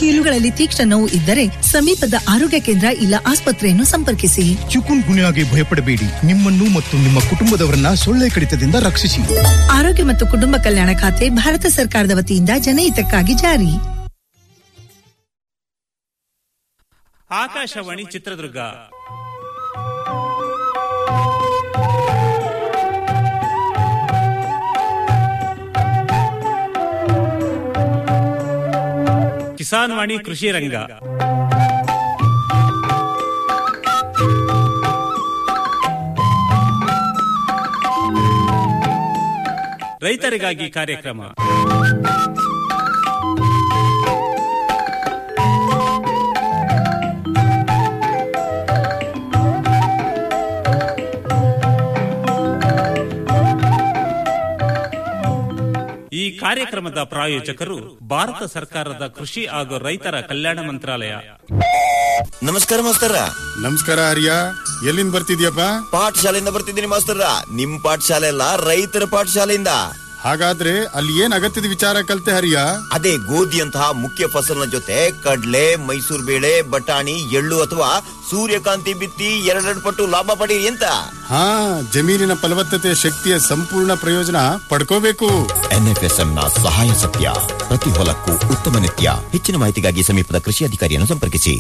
ಕೀಲುಗಳಲ್ಲಿ ತೀಕ್ಷ್ಣ ನೋವು ಇದ್ದರೆ ಸಮೀಪದ ಆರೋಗ್ಯ ಕೇಂದ್ರ ಇಲ್ಲ ಆಸ್ಪತ್ರೆಯನ್ನು ಸಂಪರ್ಕಿಸಿ ಚಿಕುನ್ ಗುನ್ಯಾಗೆ ಭಯಪಡಬೇಡಿ ನಿಮ್ಮನ್ನು ಮತ್ತು ನಿಮ್ಮ ಕುಟುಂಬದವರನ್ನ ಸೊಳ್ಳೆ ಕಡಿತದಿಂದ ರಕ್ಷಿಸಿ ಆರೋಗ್ಯ ಮತ್ತು ಕುಟುಂಬ ಕಲ್ಯಾಣ ಖಾತೆ ಭಾರತ ಸರ್ಕಾರದ ವತಿಯಿಂದ ಜನಹಿತಕ್ಕಾಗಿ ಜಾರಿ ಆಕಾಶವಾಣಿ ಚಿತ್ರದುರ್ಗ ಕಿಸಾನ್ ವಾಣಿ ಕೃಷಿ ರಂಗ ರೈತರಿಗಾಗಿ ಕಾರ್ಯಕ್ರಮ ಈ ಕಾರ್ಯಕ್ರಮದ ಪ್ರಾಯೋಜಕರು ಭಾರತ ಸರ್ಕಾರದ ಕೃಷಿ ಹಾಗೂ ರೈತರ ಕಲ್ಯಾಣ ಮಂತ್ರಾಲಯ ನಮಸ್ಕಾರ ಮಾಸ್ತರ ನಮಸ್ಕಾರ ಹರಿಯ ಎಲ್ಲಿಂದ ಬರ್ತಿದ್ಯಪ್ಪ ಪಾಠಶಾಲೆಯಿಂದ ಬರ್ತಿದ್ದೀನಿ ಮಾಸ್ತರ ನಿಮ್ ಪಾಠಶಾಲೆ ಅಲ್ಲ ರೈತರ ಪಾಠಶಾಲೆಯಿಂದ ಹಾಗಾದ್ರೆ ಅಲ್ಲಿ ಏನ್ ಅಗತ್ಯದ ವಿಚಾರ ಕಲ್ತೆ ಹರಿಯ ಅದೇ ಗೋಧಿಯಂತಹ ಮುಖ್ಯ ಫಸಲಿನ ಜೊತೆ ಕಡ್ಲೆ ಮೈಸೂರು ಬೇಳೆ ಬಟಾಣಿ ಎಳ್ಳು ಅಥವಾ ಸೂರ್ಯಕಾಂತಿ ಬಿತ್ತಿ ಎರಡೆರಡು ಪಟ್ಟು ಲಾಭ ಪಡೀರಿ ಅಂತ ಹಾ ಜಮೀನಿನ ಫಲವತ್ತತೆ ಶಕ್ತಿಯ ಸಂಪೂರ್ಣ ಪ್ರಯೋಜನ ಪಡ್ಕೋಬೇಕು ಎನ್ಎಫ್ಎಸ್ಎಂ ನ ಸಹಾಯ ಸತ್ಯ ಪ್ರತಿ ಹೊಲಕ್ಕೂ ಉತ್ತಮ ನಿತ್ಯ ಹೆಚ್ಚಿನ ಮಾಹಿತಿಗಾಗಿ ಸಮೀಪದ ಕೃಷಿ ಅಧಿಕಾರಿಯನ್ನು ಸಂಪರ್ಕಿಸಿ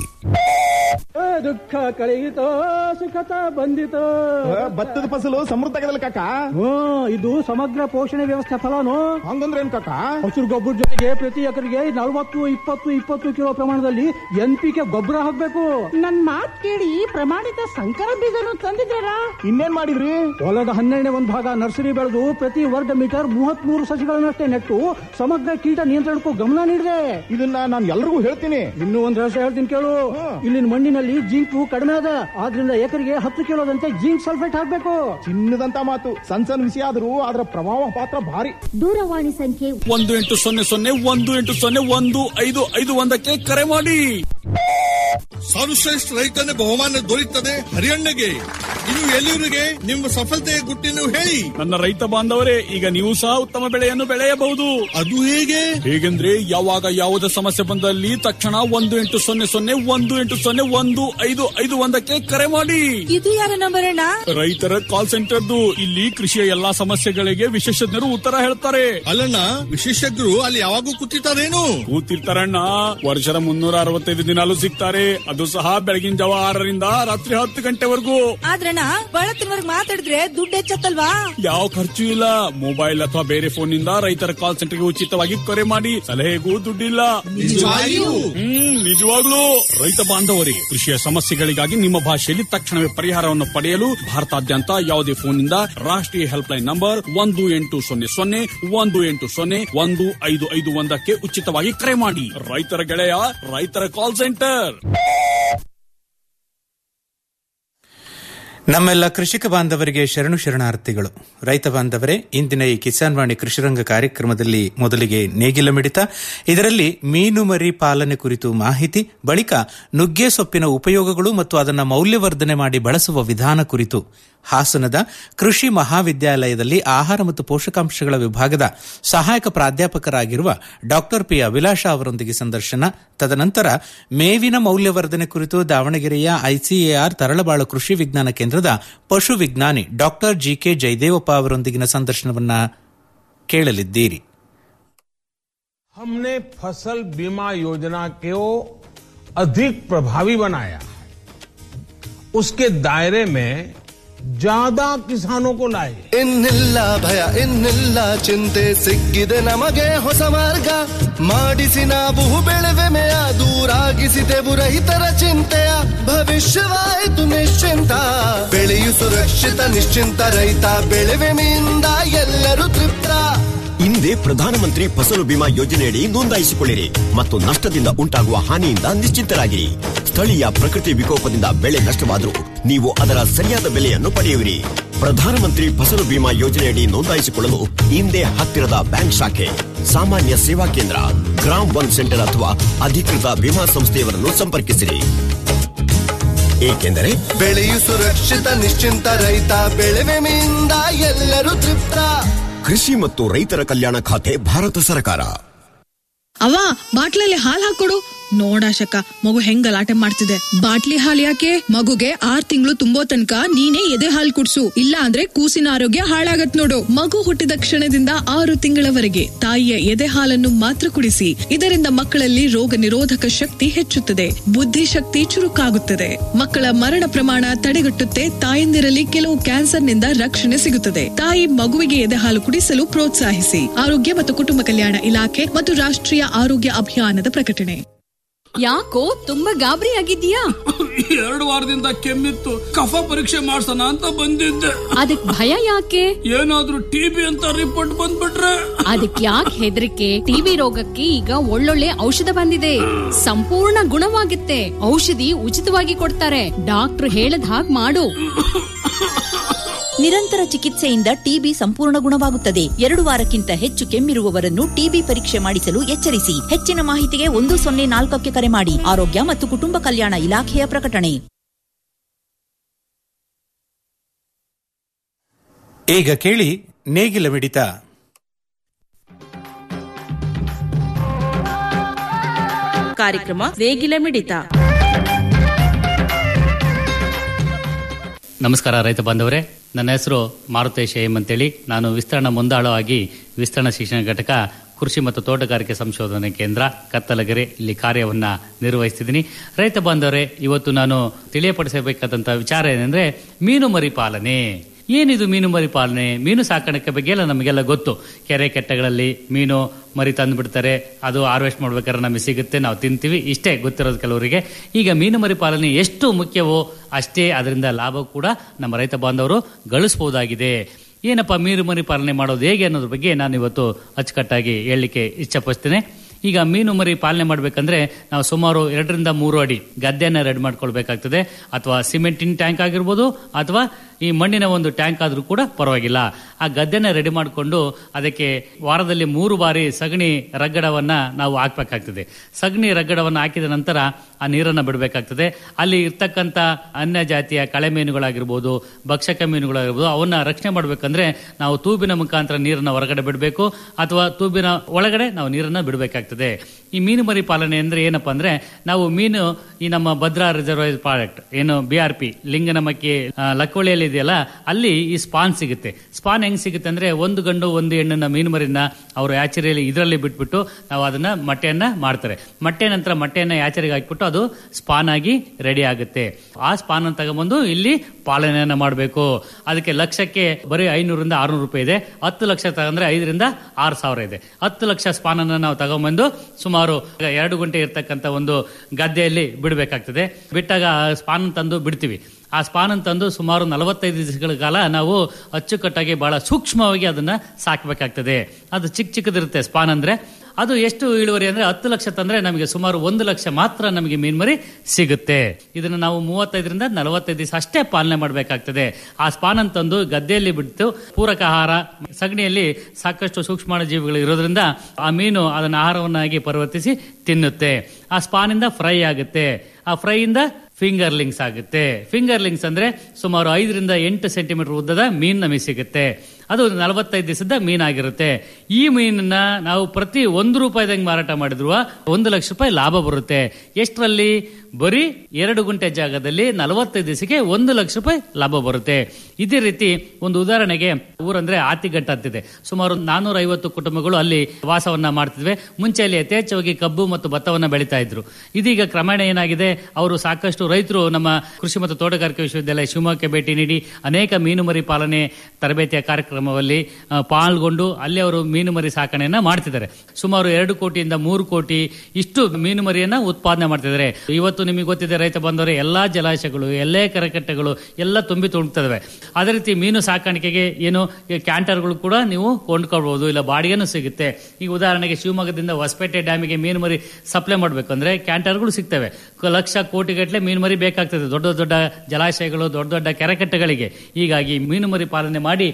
ದುಃಖ ಕಳೆಯಿತೋ ಸುಖತ ಬಂದಿತೋ ಭತ್ತದ ಫಸಲು ಸಮೃದ್ಧಗದಲ್ಲ ಕಾಕ ಹ್ಮ್ ಇದು ಸಮಗ್ರ ಪೋಷಣೆ ವ್ಯವಸ್ಥೆ ಫಲನು ಹಂಗಂದ್ರೆ ಏನ್ ಕಾಕ ಹಸಿರು ಗೊಬ್ಬರ ಜೊತೆಗೆ ಪ್ರತಿ ಎಕರೆಗೆ ನಲವತ್ತು ಇಪ್ಪತ್ತು ಇಪ್ಪತ್ತು ಕಿಲೋ ಪ್ರಮಾಣದಲ್ಲಿ ಎನ್ ಪಿ ಕೆ ಗೊಬ್ಬರ ಹಾಕ್ಬೇಕು ನನ್ ಮಾತ್ ಕೇಳಿ ಪ್ರಮಾಣಿತ ಸಂಕರ ಬೀಜನು ತಂದಿದ್ದೀರಾ ಇನ್ನೇನ್ ಮಾಡಿದ್ರಿ ಹೊಲದ ಹನ್ನೆರಡನೇ ಒಂದು ಭಾಗ ನರ್ಸರಿ ಬೆಳೆದು ಪ್ರತಿ ವರ್ಗ ಮೀಟರ್ ಮೂವತ್ತ್ ಮೂರು ಸಸಿಗಳನ್ನಷ್ಟೇ ನೆಟ್ಟು ಸಮಗ್ರ ಕೀಟ ನಿಯಂತ್ರಣಕ್ಕೂ ಗಮನ ನೀಡಿದೆ ಇದನ್ನ ನಾನು ಎಲ್ರಿಗೂ ಹೇಳ್ತೀನಿ ಇನ್ನೂ ಒಂದ್ ರಹಸ್ಯ ಹೇಳ್ತೀನಿ ಕೇಳು ಇಲ್ಲಿನ ಮಣ್ಣಿನಲ್ಲಿ ಜಿಂಕು ಕಡಿಮೆ ಅದ ಆದ್ರಿಂದ ಎಕರೆಗೆ ಹತ್ತು ಕಿಲೋದಂತೆ ಜಿಂಕ್ ಸಲ್ಫೇಟ್ ಹಾಕ್ಬೇಕು ಚಿನ್ನದಂತ ಮಾತು ಸಣ್ಣ ಸಣ್ಣ ವಿಷಯ ಆದ್ರೂ ಅದರ ಪ್ರಭಾವ ಪಾತ್ರ ಭಾರಿ ದೂರವಾಣಿ ಸಂಖ್ಯೆ ಒಂದು ಎಂಟು ಸೊನ್ನೆ ಸೊನ್ನೆ ಒಂದು ಎಂಟು ಸೊನ್ನೆ ಒಂದು ಐದು ಐದು ಒಂದಕ್ಕೆ ಕರೆ ಮಾಡಿ ಸರ್ವಶ್ರೇಷ್ಠ ರೈತನ ಬಹುಮಾನ ದೊರೆಯುತ್ತದೆ ಹರಿಯಣ್ಣಗೆ ಇನ್ನು ಎಲ್ಲಿವರಿಗೆ ನಿಮ್ಮ ಸಫಲತೆಯ ಗುಟ್ಟಿನ ಹೇಳಿ ನನ್ನ ರೈತ ಬಾಂಧವರೇ ಈಗ ನೀವು ಸಹ ಉತ್ತಮ ಬೆಳೆಯನ್ನು ಬೆಳೆಯಬಹುದು ಅದು ಹೇಗೆ ಹೇಗೆಂದ್ರೆ ಯಾವಾಗ ಯಾವುದೇ ಸಮಸ್ಯೆ ಬಂದಲ್ಲಿ ತಕ್ಷಣ ಒಂದು ಎಂಟು ಸೊನ್ನೆ ಸೊನ್ನೆ ಒಂದು ಎಂಟು ಸೊನ್ನೆ ಒಂದು ಐದು ಐದು ಒಂದಕ್ಕೆ ಕರೆ ಮಾಡಿ ಇದು ಯಾರ ನಂಬರ್ ಅಣ್ಣ ರೈತರ ಕಾಲ್ ಸೆಂಟರ್ದು ಇಲ್ಲಿ ಕೃಷಿಯ ಎಲ್ಲಾ ಸಮಸ್ಯೆಗಳಿಗೆ ವಿಶೇಷಜ್ಞರು ಉತ್ತರ ಹೇಳ್ತಾರೆ ಅಲ್ಲಣ್ಣ ವಿಶೇಷಜ್ಞರು ಅಲ್ಲಿ ಯಾವಾಗೂ ಕೂತಿರ್ತಾರೇನು ಕೂತಿರ್ತಾರಣ್ಣ ವರ್ಷದ ಮುನ್ನೂರ ಅರವತ್ತೈದು ದಿನಾಲು ಸಿಗ್ತಾರೆ ಅದು ಸಹ ಬೆಳಗಿನ ಜಾವ ಆರರಿಂದ ರಾತ್ರಿ ಹತ್ತು ಗಂಟೆವರೆಗೂ ಆದ್ರಣ್ಣ ಬಳತ್ತಿನವರ್ಗ್ ಮಾತಾಡಿದ್ರೆ ದುಡ್ಡು ಹೆಚ್ಚತ್ತಲ್ವಾ ಯಾವ ಖರ್ಚು ಇಲ್ಲ ಮೊಬೈಲ್ ಅಥವಾ ಬೇರೆ ಫೋನ್ ನಿಂದ ರೈತರ ಕಾಲ್ ಸೆಂಟರ್ಗೆ ಉಚಿತವಾಗಿ ಕರೆ ಮಾಡಿ ಸಲಹೆಗೂ ದುಡ್ಡಿಲ್ಲ ನಿಜವಾಗಿಯೂ? ಹ್ಮ್ ನಿಜವಾಗ್ಲೂ ರೈತ ಬಾಂಧವರೇ ಕೃಷಿಯ ಸಮಸ್ಯೆಗಳಿಗಾಗಿ ನಿಮ್ಮ ಭಾಷೆಯಲ್ಲಿ ತಕ್ಷಣವೇ ಪರಿಹಾರವನ್ನು ಪಡೆಯಲು ಭಾರತಾದ್ಯಂತ ಯಾವುದೇ ಫೋನ್ ನಿಂದ ರಾಷ್ಟ್ರೀಯ ಹೆಲ್ಪ್ ಲೈನ್ ನಂಬರ್ ಒಂದು ಎಂಟು ಸೊನ್ನೆ ಸೊನ್ನೆ ಒಂದು ಎಂಟು ಸೊನ್ನೆ ಒಂದು ಐದು ಐದು ಒಂದಕ್ಕೆ ಉಚಿತವಾಗಿ ಕರೆ ಮಾಡಿ ರೈತರ ಗೆಳೆಯ ರೈತರ ಕಾಲ್ ಸೆಂಟರ್ ನಮ್ಮೆಲ್ಲ ಕೃಷಿಕ ಬಾಂಧವರಿಗೆ ಶರಣು ಶರಣಾರ್ಥಿಗಳು ರೈತ ಬಾಂಧವರೇ ಇಂದಿನ ಈ ಕಿಸಾನ್ ವಾಣಿ ಕೃಷಿರಂಗ ಕಾರ್ಯಕ್ರಮದಲ್ಲಿ ಮೊದಲಿಗೆ ನೇಗಿಲ ಮಿಡಿತ ಇದರಲ್ಲಿ ಮೀನು ಮರಿ ಪಾಲನೆ ಕುರಿತು ಮಾಹಿತಿ ಬಳಿಕ ನುಗ್ಗೆ ಸೊಪ್ಪಿನ ಉಪಯೋಗಗಳು ಮತ್ತು ಅದನ್ನು ಮೌಲ್ಯವರ್ಧನೆ ಮಾಡಿ ಬಳಸುವ ವಿಧಾನ ಕುರಿತು ಹಾಸನದ ಕೃಷಿ ಮಹಾವಿದ್ಯಾಲಯದಲ್ಲಿ ಆಹಾರ ಮತ್ತು ಪೋಷಕಾಂಶಗಳ ವಿಭಾಗದ ಸಹಾಯಕ ಪ್ರಾಧ್ಯಾಪಕರಾಗಿರುವ ಡಾಕ್ಟರ್ ಪಿ ಅಭಿಲಾಷ ಅವರೊಂದಿಗೆ ಸಂದರ್ಶನ ತದನಂತರ ಮೇವಿನ ಮೌಲ್ಯವರ್ಧನೆ ಕುರಿತು ದಾವಣಗೆರೆಯ ಐಸಿಎಆರ್ ತರಳಬಾಳು ಕೃಷಿ ವಿಜ್ಞಾನ ಕೇಂದ್ರದ ಪಶು ವಿಜ್ಞಾನಿ ಡಾಕ್ಟರ್ ಜಿಕೆ ಜಯದೇವಪ್ಪ ಅವರೊಂದಿಗಿನ ಸಂದರ್ಶನವನ್ನ ಕೇಳಲಿದ್ದೀರಿ हमने फसल बीमा योजना को अधिक प्रभावी बनाया उसके दायरे में ज्यादा किसानों को लाए ಇನ್ನಿಲ್ಲ ಭಯ ಇನ್ನಿಲ್ಲ ಚಿಂತೆ ಸಿಕ್ಕಿದೆ ನಮಗೆ ಹೊಸ ಮಾರ್ಗ ಮಾಡಿಸಿ ನಾವು ಬೆಳೆವೆಮೆಯ ದೂರಾಗಿಸಿದೆವು ರೈತರ ಚಿಂತೆಯ ಭವಿಷ್ಯವಾಯಿತು ನಿಶ್ಚಿಂತ ಬೆಳೆಯು ಸುರಕ್ಷಿತ ನಿಶ್ಚಿಂತ ರೈತ ಬೆಳೆವೆಮೆಯಿಂದ ಎಲ್ಲರೂ ತೃಪ್ತ ಹಿಂದೆ ಪ್ರಧಾನಮಂತ್ರಿ ಫಸಲು ಬಿಮಾ ಯೋಜನೆಯಡಿ ನೋಂದಾಯಿಸಿಕೊಳ್ಳಿರಿ ಮತ್ತು ನಷ್ಟದಿಂದ ಉಂಟಾಗುವ ಹಾನಿಯಿಂದ ನಿಶ್ಚಿಂತರಾಗಿರಿ ಸ್ಥಳೀಯ ಪ್ರಕೃತಿ ವಿಕೋಪದಿಂದ ಬೆಳೆ ನಷ್ಟವಾದರೂ ನೀವು ಅದರ ಸರಿಯಾದ ಬೆಲೆಯನ್ನು ಪಡೆಯುವಿರಿ ಪ್ರಧಾನಮಂತ್ರಿ ಫಸಲು ಬಿಮಾ ಯೋಜನೆಯಡಿ ನೋಂದಾಯಿಸಿಕೊಳ್ಳಲು ಹಿಂದೆ ಹತ್ತಿರದ ಬ್ಯಾಂಕ್ ಶಾಖೆ ಸಾಮಾನ್ಯ ಸೇವಾ ಕೇಂದ್ರ ಗ್ರಾಮ್ ಒನ್ ಸೆಂಟರ್ ಅಥವಾ ಅಧಿಕೃತ ವಿಮಾ ಸಂಸ್ಥೆಯವರನ್ನು ಸಂಪರ್ಕಿಸಿರಿ ಏಕೆಂದರೆ ಬೆಳೆಯು ಸುರಕ್ಷಿತ ನಿಶ್ಚಿಂತ ರೈತ ಬೆಳೆವೆಮೆಯಿಂದ ಎಲ್ಲರೂ ತೃಪ್ತ ಕೃಷಿ ಮತ್ತು ರೈತರ ಕಲ್ಯಾಣ ಖಾತೆ ಭಾರತ ಸರ್ಕಾರ ಅವ್ವ ಬಾಟ್ಲಲ್ಲಿ ಹಾಲ್ ಹಾಕೊಡು ನೋಡಾಶಕ ಮಗು ಹೆಂಗ್ ಗಲಾಟೆ ಮಾಡ್ತಿದೆ ಬಾಟ್ಲಿ ಹಾಲ್ ಯಾಕೆ ಮಗುಗೆ ಆರ್ ತಿಂಗಳು ತುಂಬೋ ತನಕ ನೀನೇ ಎದೆ ಹಾಲ್ ಕುಡ್ಸು ಇಲ್ಲ ಅಂದ್ರೆ ಕೂಸಿನ ಆರೋಗ್ಯ ಹಾಳಾಗತ್ ನೋಡು ಮಗು ಹುಟ್ಟಿದ ಕ್ಷಣದಿಂದ ಆರು ತಿಂಗಳವರೆಗೆ ತಾಯಿಯ ಎದೆ ಹಾಲನ್ನು ಮಾತ್ರ ಕುಡಿಸಿ ಇದರಿಂದ ಮಕ್ಕಳಲ್ಲಿ ರೋಗ ನಿರೋಧಕ ಶಕ್ತಿ ಹೆಚ್ಚುತ್ತದೆ ಬುದ್ಧಿಶಕ್ತಿ ಚುರುಕಾಗುತ್ತದೆ ಮಕ್ಕಳ ಮರಣ ಪ್ರಮಾಣ ತಡೆಗಟ್ಟುತ್ತೆ ತಾಯಂದಿರಲ್ಲಿ ಕೆಲವು ಕ್ಯಾನ್ಸರ್ನಿಂದ ರಕ್ಷಣೆ ಸಿಗುತ್ತದೆ ತಾಯಿ ಮಗುವಿಗೆ ಎದೆ ಹಾಲು ಕುಡಿಸಲು ಪ್ರೋತ್ಸಾಹಿಸಿ ಆರೋಗ್ಯ ಮತ್ತು ಕುಟುಂಬ ಕಲ್ಯಾಣ ಇಲಾಖೆ ಮತ್ತು ರಾಷ್ಟ್ರೀಯ ಆರೋಗ್ಯ ಅಭಿಯಾನದ ಪ್ರಕಟಣೆ ಯಾಕೋ ತುಂಬಾ ಗಾಬರಿ ಆಗಿದ್ಯಾ ಎರಡು ವಾರದಿಂದ ಕೆಮ್ಮಿತ್ತು ಕಫ ಪರೀಕ್ಷೆ ಮಾಡ್ಸೋಣ ಅಂತ ಬಂದಿದ್ದೆ ಅದಕ್ ಭಯ ಯಾಕೆ ಏನಾದ್ರೂ ಟಿಬಿ ಅಂತ ರಿಪೋರ್ಟ್ ಬಂದ್ಬಿಟ್ರೆ ಅದಕ್ ಯಾಕೆ ಹೆದರಿಕೆ ಟಿಬಿ ರೋಗಕ್ಕೆ ಈಗ ಒಳ್ಳೊಳ್ಳೆ ಔಷಧ ಬಂದಿದೆ ಸಂಪೂರ್ಣ ಗುಣವಾಗುತ್ತೆ ಔಷಧಿ ಉಚಿತವಾಗಿ ಕೊಡ್ತಾರೆ ಡಾಕ್ಟರ್ ಹೇಳದ್ ಹಾಗ್ ಮಾಡು ನಿರಂತರ ಚಿಕಿತ್ಸೆಯಿಂದ ಟಿಬಿ ಸಂಪೂರ್ಣ ಗುಣವಾಗುತ್ತದೆ ಎರಡು ವಾರಕ್ಕಿಂತ ಹೆಚ್ಚು ಕೆಮ್ಮಿರುವವರನ್ನು ಟಿಬಿ ಪರೀಕ್ಷೆ ಮಾಡಿಸಲು ಎಚ್ಚರಿಸಿ ಹೆಚ್ಚಿನ ಮಾಹಿತಿಗೆ ಒಂದು ಸೊನ್ನೆ ನಾಲ್ಕಕ್ಕೆ ಕರೆ ಮಾಡಿ ಆರೋಗ್ಯ ಮತ್ತು ಕುಟುಂಬ ಕಲ್ಯಾಣ ಇಲಾಖೆಯ ಪ್ರಕಟಣೆ ಈಗ ಕೇಳಿ ನೇಗಿಲ ಮಿಡಿತ ಕಾರ್ಯಕ್ರಮ ನೇಗಿಲ ಮಿಡಿತ ನಮಸ್ಕಾರ ರೈತ ಬಾಂಧವರೇ ನನ್ನ ಹೆಸರು ಮಾರುತೇಶ ಎಂ ಅಂತೇಳಿ ನಾನು ವಿಸ್ತರಣಾ ಮುಂದಾಳು ಆಗಿ ವಿಸ್ತರಣಾ ಶಿಕ್ಷಣ ಘಟಕ ಕೃಷಿ ಮತ್ತು ತೋಟಗಾರಿಕೆ ಸಂಶೋಧನೆ ಕೇಂದ್ರ ಕತ್ತಲಗೆರೆ ಇಲ್ಲಿ ಕಾರ್ಯವನ್ನ ನಿರ್ವಹಿಸ್ತಿದ್ದೀನಿ ರೈತ ಬಾಂಧವರೇ ಇವತ್ತು ನಾನು ತಿಳಿಯಪಡಿಸಬೇಕಾದಂತ ವಿಚಾರ ಏನಂದ್ರೆ ಮೀನು ಮರಿ ಪಾಲನೆ ಏನಿದು ಮೀನು ಮರಿ ಪಾಲನೆ ಮೀನು ಸಾಕಾಣಿಕೆ ಬಗ್ಗೆ ಎಲ್ಲ ನಮಗೆಲ್ಲ ಗೊತ್ತು ಕೆರೆ ಕೆಟ್ಟಗಳಲ್ಲಿ ಮೀನು ಮರಿ ತಂದು ಬಿಡ್ತಾರೆ ಅದು ಹಾರ್ವೆಸ್ಟ್ ಮಾಡ್ಬೇಕಾದ್ರೆ ನಮಗೆ ಸಿಗುತ್ತೆ ನಾವು ತಿಂತೀವಿ ಇಷ್ಟೇ ಗೊತ್ತಿರೋದು ಕೆಲವರಿಗೆ ಈಗ ಮೀನು ಮರಿ ಪಾಲನೆ ಎಷ್ಟು ಮುಖ್ಯವೋ ಅಷ್ಟೇ ಅದರಿಂದ ಲಾಭ ಕೂಡ ನಮ್ಮ ರೈತ ಬಾಂಧವರು ಗಳಿಸಬಹುದಾಗಿದೆ ಏನಪ್ಪ ಮೀನು ಮರಿ ಪಾಲನೆ ಮಾಡೋದು ಹೇಗೆ ಅನ್ನೋದ್ರ ಬಗ್ಗೆ ನಾನು ಇವತ್ತು ಅಚ್ಚುಕಟ್ಟಾಗಿ ಹೇಳಲಿಕ್ಕೆ ಇಚ್ಛಪಡ್ತೇನೆ ಈಗ ಮೀನು ಮರಿ ಪಾಲನೆ ಮಾಡಬೇಕಂದ್ರೆ ನಾವು ಸುಮಾರು ಎರಡರಿಂದ ಮೂರು ಅಡಿ ಗದ್ದೆನ ರೆಡಿ ಮಾಡ್ಕೊಳ್ಬೇಕಾಗ್ತದೆ ಅಥವಾ ಸಿಮೆಂಟಿನ ಟ್ಯಾಂಕ್ ಆಗಿರ್ಬೋದು ಅಥವಾ ಈ ಮಣ್ಣಿನ ಒಂದು ಟ್ಯಾಂಕ್ ಆದ್ರೂ ಕೂಡ ಪರವಾಗಿಲ್ಲ ಆ ಗದ್ದೆನ ರೆಡಿ ಮಾಡಿಕೊಂಡು ಅದಕ್ಕೆ ವಾರದಲ್ಲಿ ಮೂರು ಬಾರಿ ಸಗಣಿ ರಗ್ಗಡವನ್ನ ನಾವು ಹಾಕ್ಬೇಕಾಗ್ತದೆ ಸಗಣಿ ರಗ್ಗಡವನ್ನ ಹಾಕಿದ ನಂತರ ಆ ನೀರನ್ನ ಬಿಡಬೇಕಾಗ್ತದೆ ಅಲ್ಲಿ ಇರ್ತಕ್ಕಂಥ ಅನ್ಯ ಜಾತಿಯ ಕಳೆ ಮೀನುಗಳಾಗಿರ್ಬೋದು ಭಕ್ಷಕ ಮೀನುಗಳಾಗಿರ್ಬೋದು ಅವನ್ನ ರಕ್ಷಣೆ ಮಾಡಬೇಕಂದ್ರೆ ನಾವು ತೂಬಿನ ಮುಖಾಂತರ ನೀರನ್ನ ಹೊರಗಡೆ ಬಿಡಬೇಕು ಅಥವಾ ತೂಬಿನ ಒಳಗಡೆ ನಾವು ನೀರನ್ನ ಬಿಡಬೇಕಾಗ್ತದೆ ಈ ಮೀನು ಮರಿ ಪಾಲನೆ ಅಂದ್ರೆ ಏನಪ್ಪಾ ಅಂದ್ರೆ ನಾವು ಮೀನು ಈ ನಮ್ಮ ಭದ್ರಾ ರಿಸರ್ವೈರ್ ಪ್ರಾಡಕ್ಟ್ ಏನು ಬಿ ಆರ್ ಪಿ ಲಿಂಗನಮಕ್ಕಿ ಆ, ಲಕ್ಕವಳಿಯಲ್ಲಿ ಇದೆಯಲ್ಲ ಅಲ್ಲಿ ಈ ಸ್ಪಾನ್ ಸಿಗುತ್ತೆ ಸ್ಪಾನ್ ಹೆಂಗ್ ಸಿಗುತ್ತೆ ಅಂದ್ರೆ ಒಂದು ಗಂಡು ಒಂದು ಹೆಣ್ಣನ್ನ ಮೀನು ಮರಿನ ಅವರು ಆಚರಿಯಲ್ಲಿ ಇದರಲ್ಲಿ ಬಿಟ್ಬಿಟ್ಟು ನಾವು ಅದನ್ನ ಮೊಟ್ಟೆಯನ್ನ ಮಾಡ್ತಾರೆ ಮೊಟ್ಟೆ ನಂತರ ಮೊಟ್ಟೆಯನ್ನ ಯಾಚರಿಗೆ ಹಾಕ್ಬಿಟ್ಟು ಅದು ಸ್ಪಾನ್ ಆಗಿ ರೆಡಿ ಆಗುತ್ತೆ ಆ ಸ್ಪಾನ್ ಅನ್ನು ತಗೊಂಬಂದು ಇಲ್ಲಿ ಪಾಲನೆಯನ್ನ ಮಾಡಬೇಕು ಅದಕ್ಕೆ ಲಕ್ಷಕ್ಕೆ ಬರೀ ಐನೂರಿಂದ ಆರ್ನೂರು ರೂಪಾಯಿ ಇದೆ ಹತ್ತು ಲಕ್ಷ ತಗೊಂಡ್ರೆ ಐದರಿಂದ ಆರು ಸಾವಿರ ಇದೆ ಹತ್ತು ಲಕ್ಷ ಸ್ಪಾನ್ ಅನ್ನ ನಾವು ತಗೊಂಬಂದು ಸುಮಾರು ಎರಡು ಗಂಟೆ ಇರ್ತಕ್ಕಂಥ ಒಂದು ಗದ್ದೆಯಲ್ಲಿ ಬಿಡಬೇಕಾಗ್ತದೆ ಬಿಟ್ಟಾಗ ಆ ಸ್ಪಾನ್ ತಂದು ಬಿಡ್ತೀವಿ ಆ ಸ್ಪಾನ್ ತಂದು ಸುಮಾರು ನಲವತ್ತೈದು ದಿವಸಗಳ ಕಾಲ ನಾವು ಅಚ್ಚುಕಟ್ಟಾಗಿ ಬಹಳ ಸೂಕ್ಷ್ಮವಾಗಿ ಅದನ್ನ ಸಾಕಬೇಕಾಗ್ತದೆ ಅದು ಚಿಕ್ಕ ಚಿಕ್ಕದಿರುತ್ತೆ ಸ್ಪಾನ್ ಅಂದ್ರೆ ಅದು ಎಷ್ಟು ಇಳುವರಿ ಅಂದ್ರೆ ಹತ್ತು ಲಕ್ಷ ತಂದ್ರೆ ನಮಗೆ ಸುಮಾರು ಒಂದು ಲಕ್ಷ ಮಾತ್ರ ನಮಗೆ ಮೀನ್ಮರಿ ಸಿಗುತ್ತೆ ಇದನ್ನ ನಾವು ಮೂವತ್ತೈದರಿಂದ ನಲವತ್ತೈದು ದಿವಸ ಅಷ್ಟೇ ಪಾಲನೆ ಮಾಡಬೇಕಾಗ್ತದೆ ಆ ಸ್ಪಾನ್ ತಂದು ಗದ್ದೆಯಲ್ಲಿ ಬಿಟ್ಟು ಪೂರಕ ಆಹಾರ ಸಗಣಿಯಲ್ಲಿ ಸಾಕಷ್ಟು ಸೂಕ್ಷ್ಮಾಣು ಜೀವಿಗಳು ಇರೋದ್ರಿಂದ ಆ ಮೀನು ಅದನ್ನ ಆಹಾರವನ್ನಾಗಿ ಪರಿವರ್ತಿಸಿ ತಿನ್ನುತ್ತೆ ಆ ಸ್ಪಾನಿಂದ ಫ್ರೈ ಆಗುತ್ತೆ ಆ ಫ್ರೈಯಿಂದ ಫಿಂಗರ್ಲಿಂಗ್ಸ್ ಆಗುತ್ತೆ ಫಿಂಗರ್ಲಿಂಗ್ಸ್ ಅಂದ್ರೆ ಸುಮಾರು ಐದರಿಂದ ಎಂಟು ಸೆಂಟಿಮೀಟರ್ ಉದ್ದದ ಮೀನ್ ನಮಗೆ ಸಿಗುತ್ತೆ ಅದು ನಲವತ್ತೈದು ದಿವಸದ ಮೀನಾಗಿರುತ್ತೆ ಈ ಮೀನನ್ನ ನಾವು ಪ್ರತಿ ಒಂದು ರೂಪಾಯಿದಂಗೆ ಮಾರಾಟ ಮಾಡಿದ್ರು ಒಂದು ಲಕ್ಷ ರೂಪಾಯಿ ಲಾಭ ಬರುತ್ತೆ ಎಷ್ಟರಲ್ಲಿ ಬರೀ ಎರಡು ಗುಂಟೆ ಜಾಗದಲ್ಲಿ ನಲವತ್ತೈದು ದಿವಸಕ್ಕೆ ಒಂದು ಲಕ್ಷ ರೂಪಾಯಿ ಲಾಭ ಬರುತ್ತೆ ಇದೇ ರೀತಿ ಒಂದು ಉದಾಹರಣೆಗೆ ಊರಂದ್ರೆ ಆತಿಘಟ್ಟ ಅಂತಿದೆ ಸುಮಾರು ನಾನೂರ ಐವತ್ತು ಕುಟುಂಬಗಳು ಅಲ್ಲಿ ವಾಸವನ್ನ ಮಾಡ್ತಿದ್ವೆ ಮುಂಚೆ ಅಲ್ಲಿ ಯಥೇಚ್ಛವಾಗಿ ಕಬ್ಬು ಮತ್ತು ಭತ್ತವನ್ನ ಬೆಳೀತಾ ಇದ್ರು ಇದೀಗ ಕ್ರಮೇಣ ಏನಾಗಿದೆ ಅವರು ಸಾಕಷ್ಟು ರೈತರು ನಮ್ಮ ಕೃಷಿ ಮತ್ತು ತೋಟಗಾರಿಕೆ ವಿಶ್ವವಿದ್ಯಾಲಯ ಶಿವಮೊಗ್ಗಕ್ಕೆ ಭೇಟಿ ನೀಡಿ ಅನೇಕ ಮೀನುಮರಿ ಪಾಲನೆ ತರಬೇತಿಯ ಕಾರ್ಯಕ್ರಮದಲ್ಲಿ ಆ, ಪಾಲ್ಗೊಂಡು ಅಲ್ಲಿ ಅವರು ಮೀನುಮರಿ ಸಾಕಣೆಯನ್ನ ಮಾಡ್ತಿದ್ದಾರೆ ಸುಮಾರು ಎರಡು ಕೋಟಿಯಿಂದ ಮೂರು ಕೋಟಿ ಇಷ್ಟು ಮೀನುಮರಿಯನ್ನ ಉತ್ಪಾದನೆ ಮಾಡ್ತಿದ್ದಾರೆ ಇವತ್ತು ನಿಮಗೆ ಗೊತ್ತಿದೆ ರೈತ ಬಂದವರು ಎಲ್ಲಾ ಜಲಾಶಯಗಳು ಎಲ್ಲೇ ಕೆರೆಕಟ್ಟೆಗಳು ಎಲ್ಲ ತುಂಬಿ ತುಳುಕ್ತವೆ ಅದೇ ರೀತಿ ಮೀನು ಸಾಕಾಣಿಕೆಗೆ ಏನು ಈ ಕ್ಯಾಂಟರ್ಗಳು ಕೂಡ ನೀವು ಕೊಂಡ್ಕೊಳ್ಬಹುದು ಇಲ್ಲ ಬಾಡಿಗೆನೂ ಸಿಗುತ್ತೆ ಈಗ ಉದಾಹರಣೆಗೆ ಶಿವಮೊಗ್ಗದಿಂದ ಹೊಸಪೇಟೆ ಡ್ಯಾಮಿಗೆ ಮೀನು ಮರಿ ಸಪ್ಲೈ ಮಾಡಬೇಕಂದ್ರೆ ಕ್ಯಾಂಟರ್ಗಳು ಸಿಗ್ತವೆ ಕ- ಲಕ್ಷ ಕೋಟಿಗಟ್ಟಲೆ ಮೀನು ಮರಿ ಬೇಕಾಗ್ತದೆ ದೊಡ್ಡ ದೊಡ್ಡ ಜಲಾಶಯಗಳು ದೊಡ್ಡ ದೊಡ್ಡ ಕೆರೆಕಟ್ಟೆಗಳಿಗೆ ಹೀಗಾಗಿ ಮೀನು ಮರಿ ಪಾಲನೆ ಮಾಡಿ ನಮ್ಮ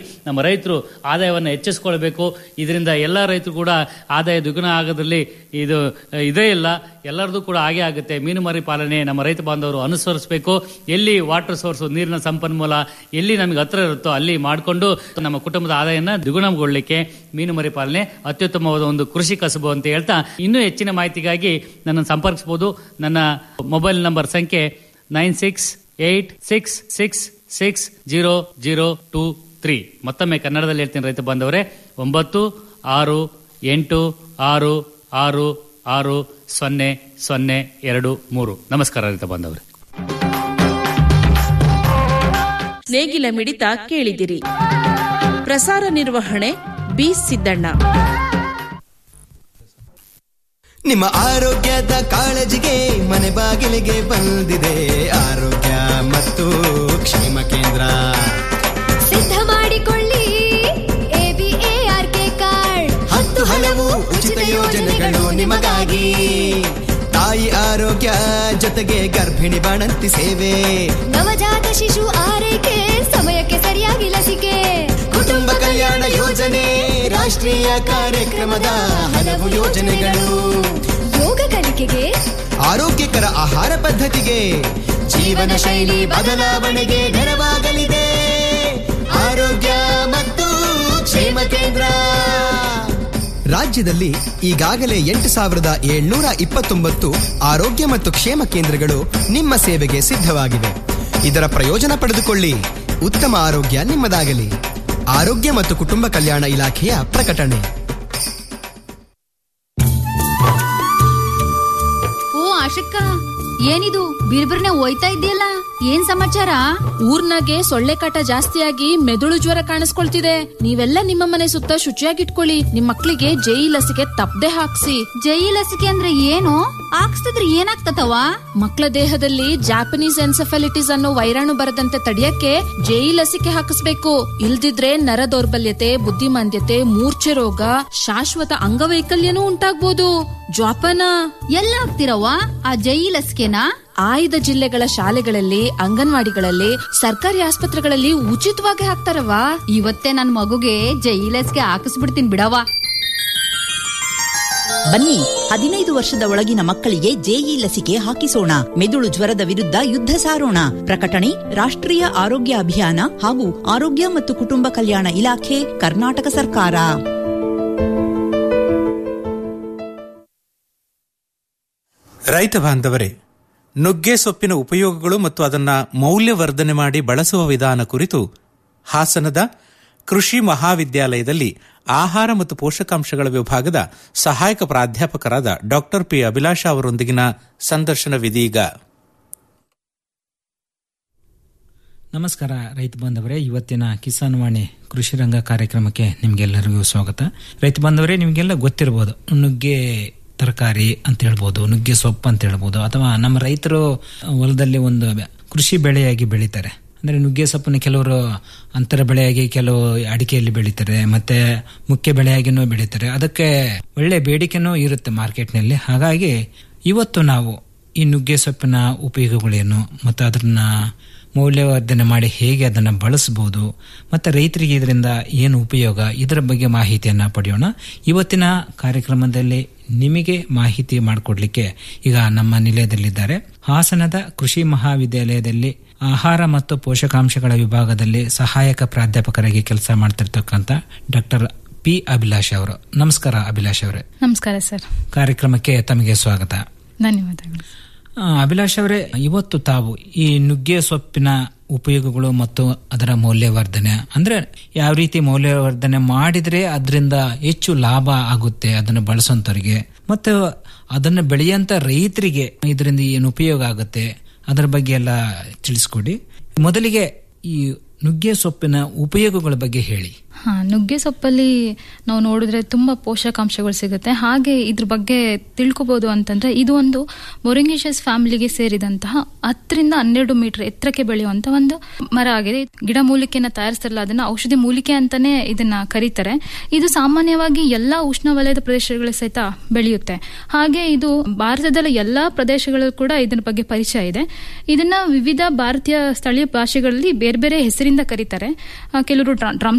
ರೈತರು ಆದಾಯವನ್ನು ಹೆಚ್ಚಿಸ್ಕೊಳ್ಬೇಕು ಇದರಿಂದ ಎಲ್ಲ ರೈತರು ಕೂಡ ಆದಾಯ ದ್ವಿಗುಣ ಆಗೋದ್ರಲ್ಲಿ ಇದು ಅಹ್, ಇದೇ ಇಲ್ಲ ಎಲ್ಲರದು ಕೂಡ ಹಾಗೆ ಆಗುತ್ತೆ ಮೀನು ಮರಿ ಪಾಲನೆ ನಮ್ಮ ರೈತ ಬಾಂಧವರು ಅನುಸರಿಸಬೇಕು ಎಲ್ಲಿ ವಾಟರ್ ಸೋರ್ಸ್ ನೀರಿನ ಸಂಪನ್ಮೂಲ ಎಲ್ಲಿ ನಮಗೆ ಹತ್ರ ಇರುತ್ತೋ ಅಲ್ಲಿ ಮಾಡಿಕೊಂಡು ನಮ್ಮ ಕುಟುಂಬದ ಆದಾಯನ ದ್ವಿಗುಣಗೊಳ್ಳಲಿಕ್ಕೆ ಮೀನು ಮರಿ ಪಾಲನೆ ಅತ್ಯುತ್ತಮವಾದ ಒಂದು ಕೃಷಿ ಕಸಬು ಅಂತ ಹೇಳ್ತಾ ಇನ್ನೂ ಹೆಚ್ಚಿನ ಮಾಹಿತಿಗಾಗಿ ನನ್ನನ್ನು ಸಂಪರ್ಕಿಸಬಹುದು ನನ್ನ ಮೊಬೈಲ್ ನಂಬರ್ ಸಂಖ್ಯೆ nine six eight six six six zero zero two three ಮತ್ತೊಮ್ಮೆ ಕನ್ನಡದಲ್ಲಿ ಹೇಳ್ತೀನಿ ರೈತ ಬಾಂಧವರೇ ಒಂಬತ್ತು ಆರು ಎಂಟು ಆರು ಆರು ಆರು ಸೊನ್ನೆ ಸೊನ್ನೆ ಎರಡು ಮೂರು ನಮಸ್ಕಾರ ರೈತ ಬಾಂಧವರೇ ನೇಗಿಲ ಮಿಡಿತ ಕೇಳಿದಿರಿ ಪ್ರಸಾರ ನಿರ್ವಹಣೆ ಬಿ ಸಿದ್ದಣ್ಣ ನಿಮ್ಮ ಆರೋಗ್ಯದ ಕಾಳಜಿಗೆ ಮನೆ ಬಾಗಿಲಿಗೆ ಬಂದಿದೆ ಆರೋಗ್ಯ ಮತ್ತು ಕ್ಷೇಮ ಕೇಂದ್ರ ಸಿದ್ಧ ಮಾಡಿಕೊಳ್ಳಿ ಎಬಿಎಆರ್ಕೆ ಕಾರ್ಡ್ ಹತ್ತು ಹಲವು ಉಚಿತ ಯೋಜನೆಗಳು ನಿಮಗಾಗಿ ತಾಯಿ ಆರೋಗ್ಯ ಜೊತೆಗೆ ಗರ್ಭಿಣಿ ಬಾಣಂತಿ ಸೇವೆ ನವಜಾತ ಶಿಶು ಆರೈಕೆ ಸಮಯಕ್ಕೆ ಸರಿಯಾಗಿ ಲಸಿಕೆ ಕುಟುಂಬ ಕಲ್ಯಾಣ ಯೋಜನೆ ರಾಷ್ಟ್ರೀಯ ಕಾರ್ಯಕ್ರಮದ ಹಲವು ಯೋಜನೆಗಳು ಯೋಗ ಕಲಿಕೆಗೆ ಆರೋಗ್ಯಕರ ಆಹಾರ ಪದ್ಧತಿಗೆ ಜೀವನ ಶೈಲಿ ಬದಲಾವಣೆಗೆ ನೆರವಾಗಲಿದೆ ಆರೋಗ್ಯ ಮತ್ತು ಕ್ಷೇಮ ಕೇಂದ್ರ ರಾಜ್ಯದಲ್ಲಿ ಈಗಾಗಲೇ ಎಂಟು ಸಾವಿರದ ಏಳ್ನೂರ ಇಪ್ಪತ್ತೊಂಬತ್ತು ಆರೋಗ್ಯ ಮತ್ತು ಕ್ಷೇಮ ಕೇಂದ್ರಗಳು ನಿಮ್ಮ ಸೇವೆಗೆ ಸಿದ್ಧವಾಗಿವೆ ಇದರ ಪ್ರಯೋಜನ ಪಡೆದುಕೊಳ್ಳಿ ಉತ್ತಮ ಆರೋಗ್ಯ ನಿಮ್ಮದಾಗಲಿ ಆರೋಗ್ಯ ಮತ್ತು ಕುಟುಂಬ ಕಲ್ಯಾಣ ಇಲಾಖೆಯ ಪ್ರಕಟಣೆ ಓ ಆಶಕ್ಕ ಏನಿದು ಬಿರ್ಬಿರ್ನೆ ಹೋಯ್ತಾ ಇದೆಯಲ್ಲ ಏನ್ ಸಮಾಚಾರ ಊರ್ನಾಗೆ ಸೊಳ್ಳೆ ಕಾಟ ಜಾಸ್ತಿಯಾಗಿ ಮೆದುಳು ಜ್ವರ ಕಾಣಿಸ್ಕೊಳ್ತಿದೆ ನೀವೆಲ್ಲ ನಿಮ್ಮ ಮನೆ ಸುತ್ತ ಶುಚಿಯಾಗಿಟ್ಕೊಳ್ಳಿ ನಿಮ್ ಮಕ್ಳಿಗೆ ಜೈ ಲಸಿಕೆ ತಪ್ಪದೆ ಹಾಕ್ಸಿ ಜೈ ಲಸಿಕೆ ಅಂದ್ರೆ ಏನು ಹಾಕ್ಸ್ತಿದ್ರೆ ಏನಾಗ್ತತವ ಮಕ್ಕಳ ದೇಹದಲ್ಲಿ ಜಾಪನೀಸ್ ಎನ್ಸೆಫಾಲಿಟಿಸ್ ಅನ್ನೋ ವೈರಾಣು ಬರದಂತೆ ತಡೆಯಕ್ಕೆ ಜೈ ಲಸಿಕೆ ಹಾಕಿಸ್ಬೇಕು ಇಲ್ದಿದ್ರೆ ನರ ದೌರ್ಬಲ್ಯತೆ ಬುದ್ಧಿಮಾಂದ್ಯತೆ ಮೂರ್ಛೆ ರೋಗ ಶಾಶ್ವತ ಅಂಗವೈಕಲ್ಯನೂ ಉಂಟಾಗ್ಬೋದು ಜ್ವಾಪನ ಎಲ್ಲ ಹಾಕ್ತಿರವ್ವ ಆ ಜೈ ಲಸಿಕೆನಾ ಆಯ್ದ ಜಿಲ್ಲೆಗಳ ಶಾಲೆಗಳಲ್ಲಿ ಅಂಗನವಾಡಿಗಳಲ್ಲಿ ಸರ್ಕಾರಿ ಆಸ್ಪತ್ರೆಗಳಲ್ಲಿ ಉಚಿತವಾಗಿ ಹಾಕ್ತಾರವ ಇವತ್ತೇ ನನ್ ಮಗುಗೆ ಜೈ ಲಸಿಕೆ ಹಾಕಿಸ್ಬಿಡ್ತೀನಿ ಬಿಡವ್ವ ಬನ್ನಿ ಹದಿನೈದು ವರ್ಷದ ಒಳಗಿನ ಮಕ್ಕಳಿಗೆ ಜೆಇ ಲಸಿಕೆ ಹಾಕಿಸೋಣ ಮೆದುಳು ಜ್ವರದ ವಿರುದ್ಧ ಯುದ್ಧ ಸಾರೋಣ ಪ್ರಕಟಣೆ ರಾಷ್ಟ್ರೀಯ ಆರೋಗ್ಯ ಅಭಿಯಾನ ಹಾಗೂ ಆರೋಗ್ಯ ಮತ್ತು ಕುಟುಂಬ ಕಲ್ಯಾಣ ಇಲಾಖೆ ಕರ್ನಾಟಕ ಸರ್ಕಾರ ರೈತ ಬಾಂಧವರೇ ನುಗ್ಗೆ ಸೊಪ್ಪಿನ ಉಪಯೋಗಗಳು ಮತ್ತು ಅದನ್ನು ಮೌಲ್ಯವರ್ಧನೆ ಮಾಡಿ ಬಳಸುವ ವಿಧಾನ ಕುರಿತು ಹಾಸನದ ಕೃಷಿ ಮಹಾವಿದ್ಯಾಲಯದಲ್ಲಿ ಆಹಾರ ಮತ್ತು ಪೋಷಕಾಂಶಗಳ ವಿಭಾಗದ ಸಹಾಯಕ ಪ್ರಾಧ್ಯಾಪಕರಾದ ಡಾಕ್ಟರ್ ಪಿ ಅಭಿಲಾಷ ಅವರೊಂದಿಗಿನ ಸಂದರ್ಶನವಿದೀಗ ನಮಸ್ಕಾರ ರೈತ ಬಾಂಧವರೇ ಇವತ್ತಿನ ಕಿಸಾನ್ ವಾಣಿ ಕೃಷಿ ರಂಗ ಕಾರ್ಯಕ್ರಮಕ್ಕೆ ನಿಮಗೆಲ್ಲರಿಗೂ ಸ್ವಾಗತ ರೈತ ಬಾಂಧವರೇ ನಿಮಗೆಲ್ಲ ಗೊತ್ತಿರ್ಬೋದು ನುಗ್ಗೆ ತರಕಾರಿ ಅಂತ ಹೇಳ್ಬೋದು ನುಗ್ಗೆ ಸೊಪ್ಪು ಅಂತ ಹೇಳ್ಬೋದು ಅಥವಾ ನಮ್ಮ ರೈತರು ಹೊಲದಲ್ಲಿ ಒಂದು ಕೃಷಿ ಬೆಳೆಯಾಗಿ ಬೆಳೀತಾರೆ ಅಂದರೆ ನುಗ್ಗೆ ಸೊಪ್ಪನ್ನು ಕೆಲವರು ಅಂತರ ಬೆಳೆಯಾಗಿ ಕೆಲವು ಅಡಿಕೆಯಲ್ಲಿ ಬೆಳೀತಾರೆ ಮತ್ತೆ ಮುಖ್ಯ ಬೆಳೆಯಾಗಿನೂ ಬೆಳೀತಾರೆ ಅದಕ್ಕೆ ಒಳ್ಳೆ ಬೇಡಿಕೆನೂ ಇರುತ್ತೆ ಮಾರ್ಕೆಟ್ನಲ್ಲಿ ಹಾಗಾಗಿ ಇವತ್ತು ನಾವು ಈ ನುಗ್ಗೆ ಸೊಪ್ಪಿನ ಉಪಯೋಗಗಳೇನು ಮತ್ತು ಅದನ್ನ ಮೌಲ್ಯವರ್ಧನೆ ಮಾಡಿ ಹೇಗೆ ಅದನ್ನು ಬಳಸಬಹುದು ಮತ್ತು ರೈತರಿಗೆ ಇದರಿಂದ ಏನು ಉಪಯೋಗ ಇದರ ಬಗ್ಗೆ ಮಾಹಿತಿಯನ್ನು ಪಡೆಯೋಣ ಇವತ್ತಿನ ಕಾರ್ಯಕ್ರಮದಲ್ಲಿ ನಿಮಗೆ ಮಾಹಿತಿ ಮಾಡಿಕೊಡ್ಲಿಕ್ಕೆ ಈಗ ನಮ್ಮ ನಿಲಯದಲ್ಲಿದ್ದಾರೆ ಹಾಸನದ ಕೃಷಿ ಮಹಾವಿದ್ಯಾಲಯದಲ್ಲಿ ಆಹಾರ ಮತ್ತು ಪೋಷಕಾಂಶಗಳ ವಿಭಾಗದಲ್ಲಿ ಸಹಾಯಕ ಪ್ರಾಧ್ಯಾಪಕರಾಗಿ ಕೆಲಸ ಮಾಡ್ತಿರ್ತಕ್ಕಂಥ ಡಾಕ್ಟರ್ ಪಿ ಅಭಿಲಾಷ್ ಅವರು ನಮಸ್ಕಾರ ಅಭಿಲಾಷ್ ಅವರೇ ನಮಸ್ಕಾರ ಸರ್ ಕಾರ್ಯಕ್ರಮಕ್ಕೆ ತಮಗೆ ಸ್ವಾಗತ ಧನ್ಯವಾದಗಳು ಆ, ಅಭಿಲಾಷ್ ಅವರೇ ಇವತ್ತು ತಾವು ಈ ನುಗ್ಗೆ ಸೊಪ್ಪಿನ ಉಪಯೋಗಗಳು ಮತ್ತು ಅದರ ಮೌಲ್ಯವರ್ಧನೆ ಅಂದ್ರೆ ಯಾವ ರೀತಿ ಮೌಲ್ಯವರ್ಧನೆ ಮಾಡಿದ್ರೆ ಅದರಿಂದ ಹೆಚ್ಚು ಲಾಭ ಆಗುತ್ತೆ ಅದನ್ನು ಬಳಸೋಂಥವ್ರಿಗೆ ಮತ್ತು ಅದನ್ನು ಬೆಳೆಯಂತ ರೈತರಿಗೆ ಇದರಿಂದ ಏನು ಉಪಯೋಗ ಆಗುತ್ತೆ ಅದರ ಬಗ್ಗೆ ಎಲ್ಲ ತಿಳಿಸ್ಕೊಡಿ ಮೊದಲಿಗೆ ಈ ನುಗ್ಗೆ ಸೊಪ್ಪಿನ ಉಪಯೋಗಗಳ ಬಗ್ಗೆ ಹೇಳಿ ಹಾ ನುಗ್ಗೆ ಸೊಪ್ಪಲ್ಲಿ ನಾವು ನೋಡಿದ್ರೆ ತುಂಬಾ ಪೋಷಕಾಂಶಗಳು ಸಿಗುತ್ತೆ ಹಾಗೆ ಇದ್ರ ಬಗ್ಗೆ ತಿಳ್ಕೊಬಹುದು ಅಂತಂದ್ರೆ ಇದು ಒಂದು ಮೊರಿಂಗೇಶಸ್ ಫ್ಯಾಮಿಲಿಗೆ ಸೇರಿದಂತಹ ಹತ್ತರಿಂದ ಹನ್ನೆರಡು ಮೀಟರ್ ಎತ್ತರಕ್ಕೆ ಬೆಳೆಯುವಂತ ಒಂದು ಮರ ಆಗಿದೆ ಗಿಡ ಮೂಲಿಕೆಯನ್ನ ತಯಾರಿಸ್ತಾರಲ್ಲ ಅದನ್ನ ಔಷಧಿ ಮೂಲಿಕೆ ಅಂತಾನೆ ಇದನ್ನ ಕರೀತಾರೆ ಇದು ಸಾಮಾನ್ಯವಾಗಿ ಎಲ್ಲಾ ಉಷ್ಣವಲಯದ ಪ್ರದೇಶಗಳ ಸಹಿತ ಬೆಳೆಯುತ್ತೆ ಹಾಗೆ ಇದು ಭಾರತದ ಎಲ್ಲಾ ಪ್ರದೇಶಗಳಲ್ಲೂ ಕೂಡ ಇದರ ಬಗ್ಗೆ ಪರಿಚಯ ಇದೆ ಇದನ್ನ ವಿವಿಧ ಭಾರತೀಯ ಸ್ಥಳೀಯ ಭಾಷೆಗಳಲ್ಲಿ ಬೇರೆ ಬೇರೆ ಹೆಸರಿಂದ ಕರೀತಾರೆ ಆ, ಕೆಲವರು ಡ್ರಮ್ ಸ್ಟಿಕ್ ಮರ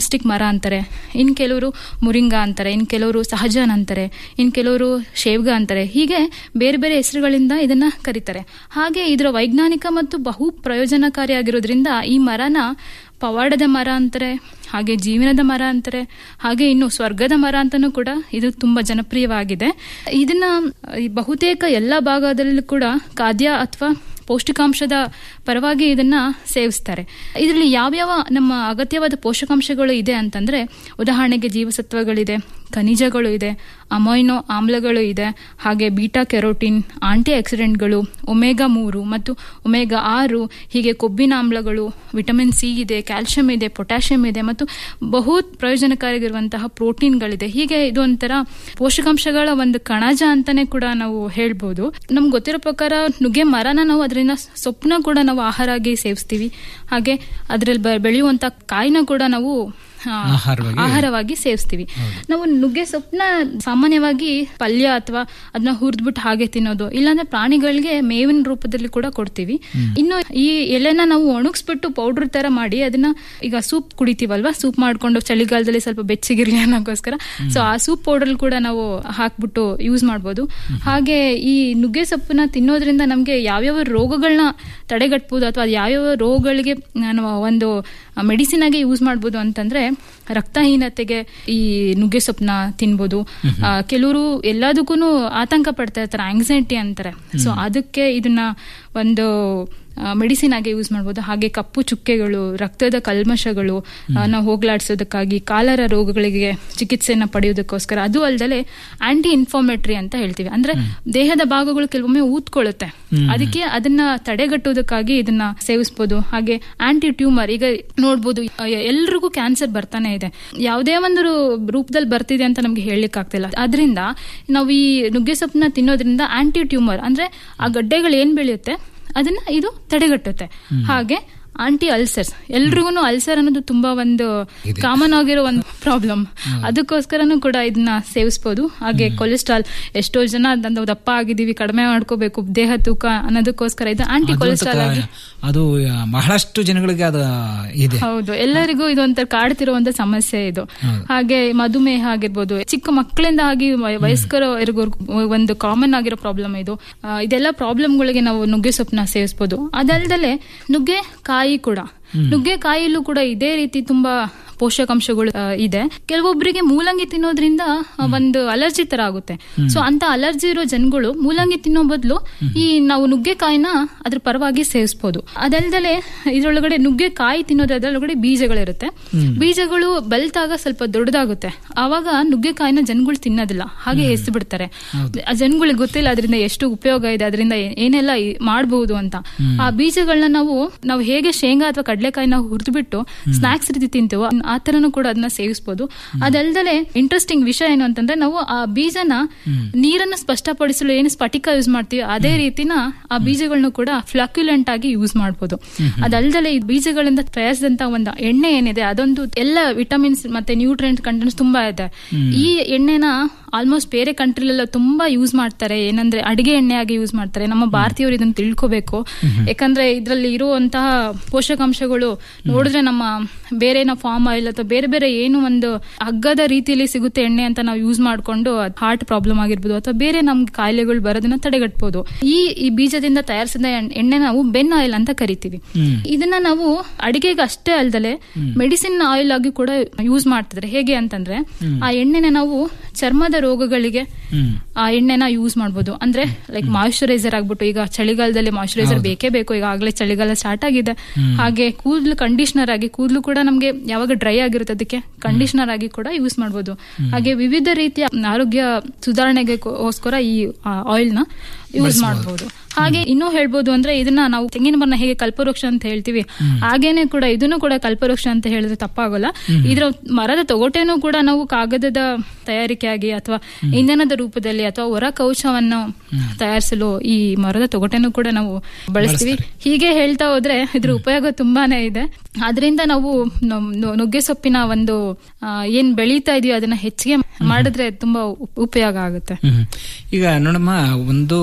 ಅಂತಾರೆ ಇನ್ ಕೆಲವರು ಮುರಿಂಗ ಅಂತಾರೆ ಇನ್ ಕೆಲವರು ಸಹಜನ್ ಅಂತಾರೆ ಇನ್ ಕೆಲವರು ಶೇವ್ಗ ಅಂತಾರೆ ಹೀಗೆ ಬೇರೆ ಬೇರೆ ಹೆಸರುಗಳಿಂದ ಇದನ್ನ ಕರೀತಾರೆ ಹಾಗೆ ಇದರ ವೈಜ್ಞಾನಿಕ ಮತ್ತು ಬಹು ಪ್ರಯೋಜನಕಾರಿಯಾಗಿರೋದ್ರಿಂದ ಈ ಮರನ ಪವಾಡದ ಮರ ಅಂತಾರೆ ಹಾಗೆ ಜೀವನದ ಮರ ಅಂತಾರೆ ಹಾಗೆ ಇನ್ನು ಸ್ವರ್ಗದ ಮರ ಅಂತಾನೂ ಕೂಡ ಇದು ತುಂಬಾ ಜನಪ್ರಿಯವಾಗಿದೆ ಇದನ್ನ ಈ ಬಹುತೇಕ ಎಲ್ಲ ಭಾಗದಲ್ಲೂ ಕೂಡ ಖಾದ್ಯ ಅಥವಾ ಪೌಷ್ಟಿಕಾಂಶದ ಪರವಾಗಿ ಇದನ್ನ ಸೇವಿಸ್ತಾರೆ ಇದರಲ್ಲಿ ಯಾವ್ಯಾವ ನಮ್ಮ ಅಗತ್ಯವಾದ ಪೋಷಕಾಂಶಗಳು ಇದೆ ಅಂತಂದ್ರೆ ಉದಾಹರಣೆಗೆ ಜೀವಸತ್ವಗಳಿದೆ ಖನಿಜಗಳು ಇದೆ ಅಮೈನೋ ಆಮ್ಲಗಳು ಇದೆ ಹಾಗೆ ಬೀಟಾ ಕೆರೋಟಿನ್ ಆಂಟಿ ಆಕ್ಸಿಡೆಂಟ್ಗಳು ಒಮೆಗಾ ಮೂರು ಮತ್ತು ಒಮೆಗಾ ಆರು ಹೀಗೆ ಕೊಬ್ಬಿನ ಆಮ್ಲಗಳು ವಿಟಮಿನ್ ಸಿ ಇದೆ ಕ್ಯಾಲ್ಸಿಯಂ ಇದೆ ಪೊಟ್ಯಾಷಿಯಂ ಇದೆ ಮತ್ತು ಬಹು ಪ್ರಯೋಜನಕಾರಿಯಾಗಿರುವಂತಹ ಪ್ರೋಟೀನ್ಗಳಿದೆ ಹೀಗೆ ಇದು ಒಂಥರ ಪೋಷಕಾಂಶಗಳ ಒಂದು ಕಣಜ ಅಂತಾನೆ ಕೂಡ ನಾವು ಹೇಳ್ಬೋದು ನಮ್ಗೆ ಗೊತ್ತಿರೋ ಪ್ರಕಾರ ನುಗ್ಗೆ ಮರನ ನಾವು ಅದರಿಂದ ಸೊಪ್ಪನ್ನ ಕೂಡ ನಾವು ಆಹಾರ ಆಗಿ ಸೇವಿಸ್ತೀವಿ ಹಾಗೆ ಅದರಲ್ಲಿ ಬೆಳೆಯುವಂತ ಕಾಯಿನ ಕೂಡ ನಾವು ಆ, ಆಹಾರವಾಗಿ- ಆಹಾರವಾಗಿ ಸೇವಿಸ್ತೀವಿ ನಾವು ನುಗ್ಗೆ ಸೊಪ್ಪನ್ನ ಸಾಮಾನ್ಯವಾಗಿ ಪಲ್ಯ ಅಥವಾ ಅದನ್ನ ಹುರಿದ್ಬಿಟ್ಟು ಹಾಗೆ ತಿನ್ನೋದು ಇಲ್ಲಾಂದ್ರೆ ಪ್ರಾಣಿಗಳಿಗೆ ಮೇವಿನ ರೂಪದಲ್ಲಿ ಕೂಡ ಕೊಡ್ತೀವಿ ಇನ್ನು ಈ ಎಲೆನ ನಾವು ಒಣಗಿಸ್ಬಿಟ್ಟು ಪೌಡರ್ ತರ ಮಾಡಿ ಅದನ್ನ ಈಗ ಸೂಪ್ ಕುಡಿತೀವಲ್ವಾ ಸೂಪ್ ಮಾಡ್ಕೊಂಡು ಚಳಿಗಾಲದಲ್ಲಿ ಸ್ವಲ್ಪ ಬೆಚ್ಚಗಿರ್ಲಿ ಅನ್ನೋಕ್ಕೋಸ್ಕರ ಸೊ ಆ ಸೂಪ್ ಪೌಡರ್ ಕೂಡ ನಾವು ಹಾಕ್ಬಿಟ್ಟು ಯೂಸ್ ಮಾಡ್ಬೋದು ಹಾಗೆ ಈ ನುಗ್ಗೆ ಸೊಪ್ಪನ್ನ ತಿನ್ನೋದ್ರಿಂದ ನಮ್ಗೆ ಯಾವ್ಯಾವ ರೋಗಗಳನ್ನ ತಡೆಗಟ್ಬೋದು ಅಥವಾ ಯಾವ್ಯಾವ ರೋಗಗಳಿಗೆ ನಾನು ಒಂದು ಮೆಡಿಸಿನ್ ಆಗಿ ಯೂಸ್ ಮಾಡ್ಬೋದು ಅಂತಂದ್ರೆ ರಕ್ತಹೀನತೆಗೆ ಈ ನುಗ್ಗೆ ಸೊಪ್ಪನ್ನ ತಿನ್ಬೋದು ಆ, ಕೆಲವರು ಎಲ್ಲದಕ್ಕೂ ಆತಂಕ ಪಡ್ತಾ ಇರ್ತಾರೆ ಆಂಗ್ಸೈಟಿ ಅಂತಾರೆ ಸೊ ಅದಕ್ಕೆ ಇದನ್ನ ಒಂದು ಮೆಡಿಸಿನ್ ಆಗಿ ಯೂಸ್ ಮಾಡ್ಬೋದು ಹಾಗೆ ಕಪ್ಪು ಚುಕ್ಕೆಗಳು ರಕ್ತದ ಕಲ್ಮಶಗಳು ಆ, ನಾವು ಹೋಗ್ಲಾಡ್ಸೋದಕ್ಕಾಗಿ ಕಾಲರ ರೋಗಗಳಿಗೆ ಚಿಕಿತ್ಸೆಯನ್ನ ಪಡೆಯೋದಕ್ಕೋಸ್ಕರ ಅದು ಅಲ್ಲದೆ ಆಂಟಿ ಇನ್ಫಾರ್ಮೇಟರಿ ಅಂತ ಹೇಳ್ತೀವಿ ಅಂದ್ರೆ ದೇಹದ ಭಾಗಗಳು ಕೆಲವೊಮ್ಮೆ ಊದ್ಕೊಳ್ಳುತ್ತೆ ಅದಕ್ಕೆ ಅದನ್ನ ತಡೆಗಟ್ಟೋದಕ್ಕಾಗಿ ಇದನ್ನ ಸೇವಿಸಬಹುದು ಹಾಗೆ ಆಂಟಿ ಟ್ಯೂಮರ್ ಈಗ ನೋಡ್ಬೋದು ಎಲ್ರಿಗೂ ಕ್ಯಾನ್ಸರ್ ಬರ್ತಾನೆ ಇದೆ ಯಾವುದೇ ಒಂದು ರೂ- ರೂಪದಲ್ಲಿ ಬರ್ತಿದೆ ಅಂತ ನಮ್ಗೆ ಹೇಳಲಿಕ್ಕೆ ಆಗ್ತಿಲ್ಲ ಅದರಿಂದ ನಾವು ಈ ನುಗ್ಗೆ ಸೊಪ್ಪನ್ನ ತಿನ್ನೋದ್ರಿಂದ ಆಂಟಿ ಟ್ಯೂಮರ್ ಅಂದ್ರೆ ಆ ಗಡ್ಡೆಗಳು ಏನ್ ಬೆಳೆಯುತ್ತೆ ಅದನ್ನ ಇದು ತಡೆಗಟ್ಟುತ್ತೆ ಹಾಗೆ ಆಂಟಿ ಅಲ್ಸರ್ಸ್ ಎಲ್ರಿಗೂ ಅಲ್ಸರ್ ಅನ್ನೋದು ತುಂಬಾ ಒಂದು ಕಾಮನ್ ಆಗಿರೋ ಒಂದು ಪ್ರಾಬ್ಲಮ್ ಅದಕ್ಕೋಸ್ಕರನೂ ಕೂಡ ಇದನ್ನ ಸೇವಿಸಬಹುದು ಹಾಗೆ ಕೊಲೆಸ್ಟ್ರಾಲ್ ಎಷ್ಟೋ ಜನ ನಾವು ದಪ್ಪ ಆಗಿದೀವಿ ಕಡಿಮೆ ಮಾಡ್ಕೋಬೇಕು ದೇಹ ತೂಕ ಅನ್ನೋದಕ್ಕೋಸ್ಕರ ಇದು ಆಂಟಿ ಅದು ಕೊಲೆಸ್ಟ್ರಾಲ್ ಆಗಿ ಅದು ಬಹಳಷ್ಟು ಜನಗಳಿಗೆ ಅದು ಇದೆ ಹೌದು ಎಲ್ಲರಿಗೂ ಇದು ಒಂಥರ ಕಾಡ್ತಿರುವಂತ ಸಮಸ್ಯೆ ಇದು ಹಾಗೆ ಮಧುಮೇಹ ಆಗಿರ್ಬೋದು ಚಿಕ್ಕ ಮಕ್ಕಳಿಂದ ಆಗಿ ವಯ- ವಯಸ್ಕರವರೆಗೂ ಒಂದು ಕಾಮನ್ ಆಗಿರೋ ಪ್ರಾಬ್ಲಮ್ ಇದು ಆ, ಇದೆಲ್ಲ ಪ್ರಾಬ್ಲಮ್ಗಳಿಗೆ ನಾವು ನುಗ್ಗೆ ಸೊಪ್ಪನ್ನ ಸೇವಿಸಬಹುದು ಅದಲ್ದಲೆ ನುಗ್ಗೆ ಕಾಯಿ ಕೂಡ ನುಗ್ಗೆ ಕಾಯಿಲೂ ಕೂಡ ಇದೇ ರೀತಿ ತುಂಬಾ ಪೋಷಕಾಂಶಗಳು ಆ, ಇದೆ ಕೆಲವೊಬ್ಬರಿಗೆ ಮೂಲಂಗಿ ತಿನ್ನೋದ್ರಿಂದ ಆ, ಒಂದು ಅಲರ್ಜಿ ತರ ಆಗುತ್ತೆ ಸೊ ಅಂತ ಅಲರ್ಜಿ ಇರೋ ಜನಗಳು ಮೂಲಂಗಿ ತಿನ್ನೋ ಬದಲು ಈ ನಾವು ನುಗ್ಗೆಕಾಯಿನ ಅದ್ರ ಪರವಾಗಿ ಸೇವಿಸಬಹುದು ಅದಲ್ದಲೆ ಇದ್ರೊಳಗಡೆ ನುಗ್ಗೆಕಾಯಿ ತಿನ್ನೋದ್ರ ಅದರೊಳಗಡೆ ಬೀಜಗಳಿರುತ್ತೆ ಬೀಜಗಳು ಬೆಲ್ತಾಗ ಸ್ವಲ್ಪ ದೊಡ್ಡದಾಗುತ್ತೆ ಆವಾಗ ನುಗ್ಗೆಕಾಯಿನ ಜನಗಳು ತಿನ್ನೋದಿಲ್ಲ ಹಾಗೆ ಎಸ್ದು ಬಿಡ್ತಾರೆ ಆ ಜನಗಳಿಗೆ ಗೊತ್ತಿಲ್ಲ ಅದರಿಂದ ಎಷ್ಟು ಉಪಯೋಗ ಇದೆ ಅದರಿಂದ ಏನೆಲ್ಲ ಈ- ಮಾಡ್ಬೋದು ಅಂತ ಆ ಬೀಜಗಳನ್ನ ನಾವು ನಾವು ಹೇಗೆ ಶೇಂಗಾ ಅಥವಾ ಕಡಲೆಕಾಯಿನ ಹುರಿದ್ಬಿಟ್ಟು ಸ್ನಾಕ್ಸ್ ರೀತಿ ತಿಂತೀವೋ ಆ ತರನು ಕೂಡ ಅದನ್ನ ಸೇವಿಸಬಹುದು ಅದಲ್ದಲೆ ಇಂಟ್ರೆಸ್ಟಿಂಗ್ ವಿಷಯ ಏನು ಅಂತಂದ್ರೆ ನಾವು ಆ ಬೀಜನ ನೀರನ್ನು ಸ್ಪಷ್ಟಪಡಿಸಲು ಏನು ಸ್ಫಟಿಕ ಯೂಸ್ ಮಾಡ್ತೀವಿ ಅದೇ ರೀತಿನ ಆ ಬೀಜಗಳನ್ನ ಕೂಡ ಫ್ಲಕ್ಯುಲೆಂಟ್ ಆಗಿ ಯೂಸ್ ಮಾಡಬಹುದು ಅದಲ್ದಲೆ ಈ ಬೀಜಗಳಿಂದ ತಯಾರಿಸಿದಂತ ಒಂದು ಎಣ್ಣೆ ಏನಿದೆ ಅದೊಂದು ಎಲ್ಲ ವಿಟಮಿನ್ಸ್ ಮತ್ತೆ ನ್ಯೂಟ್ರಿಯೆಂಟ್ ಕಂಟೆಂಟ್ಸ್ ತುಂಬಾ ಇದೆ ಈ ಎಣ್ಣೆನ ಆಲ್ಮೋಸ್ಟ್ ಬೇರೆ ಕಂಟ್ರಿಲೆಲ್ಲ ತುಂಬಾ ಯೂಸ್ ಮಾಡ್ತಾರೆ ಏನಂದ್ರೆ ಅಡಿಗೆ ಎಣ್ಣೆ ಆಗಿ ಯೂಸ್ ಮಾಡ್ತಾರೆ ನಮ್ಮ ಭಾರತೀಯರು ಇದನ್ನ ತಿಳ್ಕೋಬೇಕು ಯಾಕಂದ್ರೆ ಇದರಲ್ಲಿ ಇರುವಂತಹ ಪೋಷಕಾಂಶಗಳು ನೋಡಿದ್ರೆ ನಮ್ಮ ಬೇರೆ ನಾವು ಫಾರ್ಮ್ ಆಯಿಲ್ ಅಥವಾ ಬೇರೆ ಬೇರೆ ಏನು ಒಂದು ಹಗ್ಗದ ರೀತಿಯಲ್ಲಿ ಸಿಗುತ್ತೆ ಎಣ್ಣೆ ಅಂತ ನಾವು ಯೂಸ್ ಮಾಡ್ಕೊಂಡು ಹಾರ್ಟ್ ಪ್ರಾಬ್ಲಮ್ ಆಗಿರ್ಬೋದು ಅಥವಾ ಬೇರೆ ನಮ್ಗೆ ಕಾಯಿಲೆಗಳು ಬರೋದನ್ನ ತಡೆಗಟ್ಬೋದು ಈ ಈ ಬೀಜದಿಂದ ತಯಾರಿಸಿದ ಎಣ್- ಎಣ್ಣೆ ನಾವು ಬೆನ್ ಆಯಿಲ್ ಅಂತ ಕರಿತೀವಿ ಇದನ್ನ ನಾವು ಅಡಿಗೆಗೆ ಅಷ್ಟೇ ಅಲ್ದಲೆ ಮೆಡಿಸಿನ್ ಆಯಿಲ್ ಆಗಿ ಕೂಡ ಯೂಸ್ ಮಾಡ್ತಿದ್ರೆ ಹೇಗೆ ಅಂತಂದ್ರೆ ಆ ಎಣ್ಣೆನ ನಾವು ಚರ್ಮದ ರೋಗಗಳಿಗೆ ಆ ಎಣ್ಣೆನ ಯೂಸ್ ಮಾಡ್ಬೋದು ಅಂದ್ರೆ ಲೈಕ್ ಮಾಯಿಶ್ಚರೈಸರ್ ಆಗ್ಬಿಟ್ಟು ಈಗ ಚಳಿಗಾಲದಲ್ಲಿ ಮಾಯಿಶ್ಚರೈಸರ್ ಬೇಕೇ ಬೇಕು ಈಗ ಆಗ್ಲೇ ಚಳಿಗಾಲ ಸ್ಟಾರ್ಟ್ ಆಗಿದೆ ಹಾಗೆ ಕೂದಲು ಕಂಡೀಷನರ್ ಆಗಿ ಕೂದಲು ಕೂಡ ನಮ್ಗೆ ಯಾವಾಗ ಡ್ರೈ ಆಗಿರುತ್ತೆ ಅದಕ್ಕೆ ಕಂಡೀಷನರ್ ಆಗಿ ಕೂಡ ಯೂಸ್ ಮಾಡ್ಬೋದು ಹಾಗೆ ವಿವಿಧ ರೀತಿಯ ಆರೋಗ್ಯ ಸುಧಾರಣೆಗೆ ಗೋಸ್ಕರ ಈ ಆಯಿಲ್ ನ ಯೂಸ್ ಮಾಡಬಹುದು ಹಾಗೆ ಇನ್ನೂ ಹೇಳ್ಬೋದು ಅಂದ್ರೆ ಇದನ್ನ ನಾವು ತೆಂಗಿನ ಮರನ ಹೇಗೆ ಕಲ್ಪವೃಕ್ಷ ಅಂತ ಹೇಳ್ತೀವಿ ಹಾಗೇನೆ ಕೂಡ ಇದನ್ನು ಕೂಡ ಕಲ್ಪವೃಕ್ಷ ಅಂತ ಹೇಳಿದ್ರೆ ತಪ್ಪಾಗಲ್ಲ ಇದ್ರ ಮರದ ತೊಗಟೆನೂ ಕೂಡ ನಾವು ಕಾಗದದ ತಯಾರಿಕೆಯಾಗಿ ಅಥವಾ ಇಂಧನದ ರೂಪದಲ್ಲಿ ಅಥವಾ ಹೊರ ಕವಚವನ್ನು ತಯಾರಿಸಲು ಈ ಮರದ ತೊಗಟೆನೂ ಕೂಡ ನಾವು ಬಳಸ್ತೀವಿ ಹೀಗೆ ಹೇಳ್ತಾ ಹೋದ್ರೆ ಇದ್ರ ಉಪಯೋಗ ತುಂಬಾನೇ ಇದೆ ಅದರಿಂದ ನಾವು ನಮ್- ನು- ನುಗ್ಗೆ ಸೊಪ್ಪಿನ ಒಂದು ಆ, ಏನ್ ಬೆಳೀತಾ ಇದೀವಿ ಅದನ್ನ ಹೆಚ್ಚಿಗೆ ಮಾಡಿದ್ರೆ ತುಂಬಾ ಉಪ್- ಉಪಯೋಗ ಆಗುತ್ತೆ ಹ್ಮ್. ಈಗ ನೋಡಮ್ಮ ಒಂದು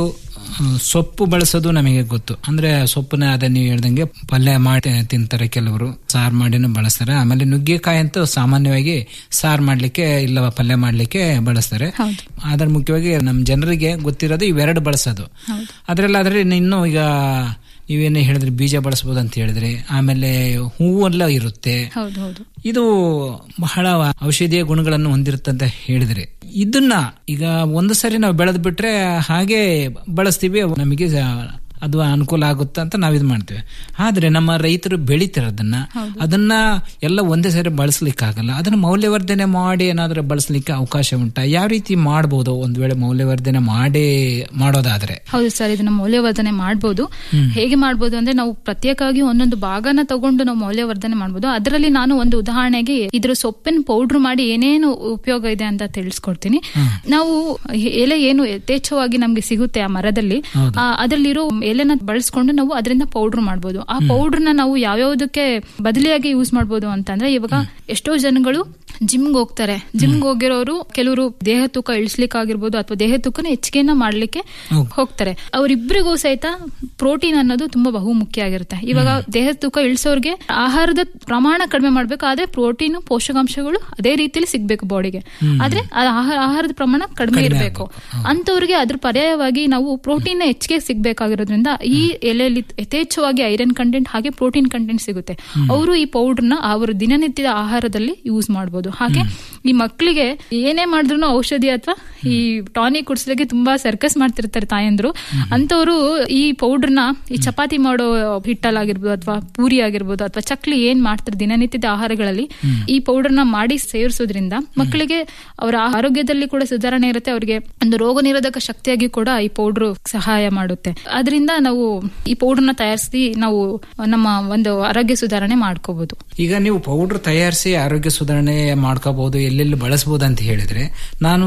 ಆ, ಸೊಪ್ಪು ಬಳಸೋದು ನಮಗೆ ಗೊತ್ತು ಅಂದ್ರೆ ಸೊಪ್ಪನ್ನ ಅದೇ ನೀವು ಹೇಳ್ದಂಗೆ ಪಲ್ಯ ಮಾಡಿ ತಿಂತಾರೆ ಕೆಲವರು ಸಾರು ಮಾಡಿನೂ ಬಳಸ್ತಾರೆ ಆಮೇಲೆ ನುಗ್ಗೆಕಾಯಿ ಅಂತೂ ಸಾಮಾನ್ಯವಾಗಿ ಸಾರು ಮಾಡ್ಲಿಕ್ಕೆ ಇಲ್ಲ ಪಲ್ಯ ಮಾಡ್ಲಿಕ್ಕೆ ಬಳಸ್ತಾರೆ ಆದ್ರೆ ಮುಖ್ಯವಾಗಿ ನಮ್ಮ ಜನರಿಗೆ ಗೊತ್ತಿರೋದು ಇವೆರಡು ಬಳಸೋದು ಅದ್ರಲ್ಲಾದ್ರೆ ಇನ್ನು ಈಗ ನೀವೇನೇ ಹೇಳಿದ್ರಿ ಬೀಜ ಬಳಸ್ಬೋದು ಅಂತ ಹೇಳಿದ್ರಿ ಆಮೇಲೆ ಹೂವೆಲ್ಲ ಇರುತ್ತೆ ಹೌದು ಹೌದು ಇದು ಬಹಳ ಔಷಧೀಯ ಗುಣಗಳನ್ನು ಹೊಂದಿರುತ್ತೆ ಅಂತ ಹೇಳಿದ್ರೆ ಇದನ್ನ ಈಗ ಒಂದು ಸರಿ ನಾವು ಬೆಳೆದ್ ಬಿಟ್ರೆ ಹಾಗೆ ಬಳಸ್ತೀವಿ ನಮಗೆ ಅದು ಅನುಕೂಲ ಆಗುತ್ತೆ ಅಂತ ನಾವ್ ಇದು ಮಾಡ್ತೇವೆ ಆದ್ರೆ ನಮ್ಮ ರೈತರು ಬೆಳಿತಿರೋದನ್ನ ಅದನ್ನ ಎಲ್ಲ ಒಂದೇ ಸರಿ ಬಳಸ್ಲಿಕ್ಕೆ ಆಗಲ್ಲ ಅದನ್ನ ಮೌಲ್ಯವರ್ಧನೆ ಮಾಡಿ ಏನಾದ್ರೂ ಬಳಸ್ಲಿಕ್ಕೆ ಅವಕಾಶ ಉಂಟಾ ಯಾವ ರೀತಿ ಮಾಡಬಹುದು ಒಂದ್ ವೇಳೆ ಮೌಲ್ಯವರ್ಧನೆ ಮಾಡಿ ಮಾಡೋದಾದ್ರೆ ಹೌದು ಸರ್ ಇದನ್ನ ಮೌಲ್ಯವರ್ಧನೆ ಮಾಡಬಹುದು ಹೇಗೆ ಮಾಡಬಹುದು ಅಂದ್ರೆ ನಾವು ಪ್ರತ್ಯೇಕವಾಗಿ ಒಂದೊಂದು ಭಾಗನ ತಗೊಂಡು ನಾವು ಮೌಲ್ಯವರ್ಧನೆ ಮಾಡಬಹುದು ಅದರಲ್ಲಿ ನಾನು ಒಂದು ಉದಾಹರಣೆಗೆ ಇದ್ರ ಸೊಪ್ಪಿನ ಪೌಡ್ರ್ ಮಾಡಿ ಏನೇನು ಉಪಯೋಗ ಇದೆ ಅಂತ ತಿಳಿಸ್ಕೊಡ್ತೀನಿ ನಾವು ಎಲೆ ಏನು ಯಥೇಚ್ಛವಾಗಿ ನಮ್ಗೆ ಸಿಗುತ್ತೆ ಆ ಮರದಲ್ಲಿ ಆ, ಅದರಲ್ಲಿರೋ ಎಲೆನ ಬಳಸ್ಕೊಂಡು ನಾವು ಅದರಿಂದ ಪೌಡ್ರ್ ಮಾಡ್ಬೋದು ಆ ಪೌಡ್ರ್ನ ನಾವು ಯಾವ್ಯಾವ್ದಕ್ಕೆ ಬದಲಿಯಾಗಿ ಯೂಸ್ ಮಾಡ್ಬೋದು ಅಂತಂದ್ರೆ ಇವಾಗ ಎಷ್ಟೋ ಜನಗಳು ಜಿಮ್ಗೆ ಹೋಗ್ತಾರೆ ಜಿಮ್ಗೆ ಹೋಗಿರೋರು ಕೆಲವರು ದೇಹ ತೂಕ ಇಳಿಸ್ಲಿಕ್ಕಾಗಿರ್ಬೋದು ಅಥವಾ ದೇಹ ತೂಕನ ಹೆಚ್ಚಿಗೆನ ಮಾಡ್ಲಿಕ್ಕೆ ಹೋಗ್ತಾರೆ ಅವರಿಬ್ಬರಿಗೂ ಸಹಿತ ಪ್ರೋಟೀನ್ ಅನ್ನೋದು ತುಂಬಾ ಬಹು ಮುಖ್ಯ ಆಗಿರುತ್ತೆ ಇವಾಗ ದೇಹ ತೂಕ ಇಳಿಸೋರ್ಗೆ ಆಹಾರದ ಪ್ರಮಾಣ ಕಡಿಮೆ ಮಾಡ್ಬೇಕು ಆದ್ರೆ ಪ್ರೋಟೀನ್ ಪೋಷಕಾಂಶಗಳು ಅದೇ ರೀತಿಯಲ್ಲಿ ಸಿಗ್ಬೇಕು ಬಾಡಿಗೆ ಆದ್ರೆ ಆ ಆಹಾರ- ಆಹಾರದ ಪ್ರಮಾಣ ಕಡಿಮೆ ಇರಬೇಕು ಅಂತವ್ರಿಗೆ ಅದ್ರ ಪರ್ಯಾಯವಾಗಿ ನಾವು ಪ್ರೋಟೀನ್ ಹೆಚ್ಚಿಗೆ ಸಿಗ್ಬೇಕಾಗಿರೋದ್ರಿಂದ ಈ ಎಲೆಯಲ್ಲಿ ಯಥೇಚ್ಛವಾಗಿ ಐರನ್ ಕಂಟೆಂಟ್ ಹಾಗೆ ಪ್ರೋಟೀನ್ ಕಂಟೆಂಟ್ ಸಿಗುತ್ತೆ ಅವರು ಈ ಪೌಡರ್ನ ಅವರ ದಿನನಿತ್ಯದ ಆಹಾರದಲ್ಲಿ ಯೂಸ್ ಮಾಡಬಹುದು ಹಾಗೆ ಈ ಮಕ್ಕಳಿಗೆ ಏನೇ ಮಾಡಿದ್ರು ಔಷಧಿ ಅಥವಾ ಈ ಟಾನಿಕ್ ಕುಡಿಸ್ಲಿಕ್ಕೆ ತುಂಬಾ ಸರ್ಕಸ್ ಮಾಡ್ತಿರ್ತಾರೆ ತಾಯಂದ್ರು ಅಂತವರು ಈ ಪೌಡರ್ನ ಈ ಚಪಾತಿ ಮಾಡೋ ಹಿಟ್ಟಲ್ಲಾಗಿರ್ಬೋದು ಅಥವಾ ಪೂರಿ ಆಗಿರ್ಬೋದು ಅಥವಾ ಚಕ್ಲಿ ಏನ್ ಮಾಡ್ತಾರೆ ದಿನನಿತ್ಯದ ಆಹಾರಗಳಲ್ಲಿ ಈ ಪೌಡರ್ನ ಮಾಡಿ ಸೇವಿಸೋದ್ರಿಂದ ಮಕ್ಕಳಿಗೆ ಅವರ ಆರೋಗ್ಯದಲ್ಲಿ ಕೂಡ ಸುಧಾರಣೆ ಇರುತ್ತೆ ಅವರಿಗೆ ಒಂದು ರೋಗ ನಿರೋಧಕ ಶಕ್ತಿಯಾಗಿ ಕೂಡ ಈ ಪೌಡರ್ ಸಹಾಯ ಮಾಡುತ್ತೆ ಅದರಿಂದ ನಾವು ಈ ಪೌಡರ್ನ ತಯಾರಿಸಿ ನಾವು ನಮ್ಮ ಒಂದು ಆರೋಗ್ಯ ಸುಧಾರಣೆ ಮಾಡ್ಕೋಬಹುದು ಈಗ ನೀವು ಪೌಡರ್ ತಯಾರಿಸಿ ಆರೋಗ್ಯ ಸುಧಾರಣೆ ಮಾಡ್ಕೋಬಹುದು ಎಲ್ಲೆಲ್ಲಿ ಬಳಸಬಹುದು ಅಂತ ಹೇಳಿದ್ರೆ ನಾನು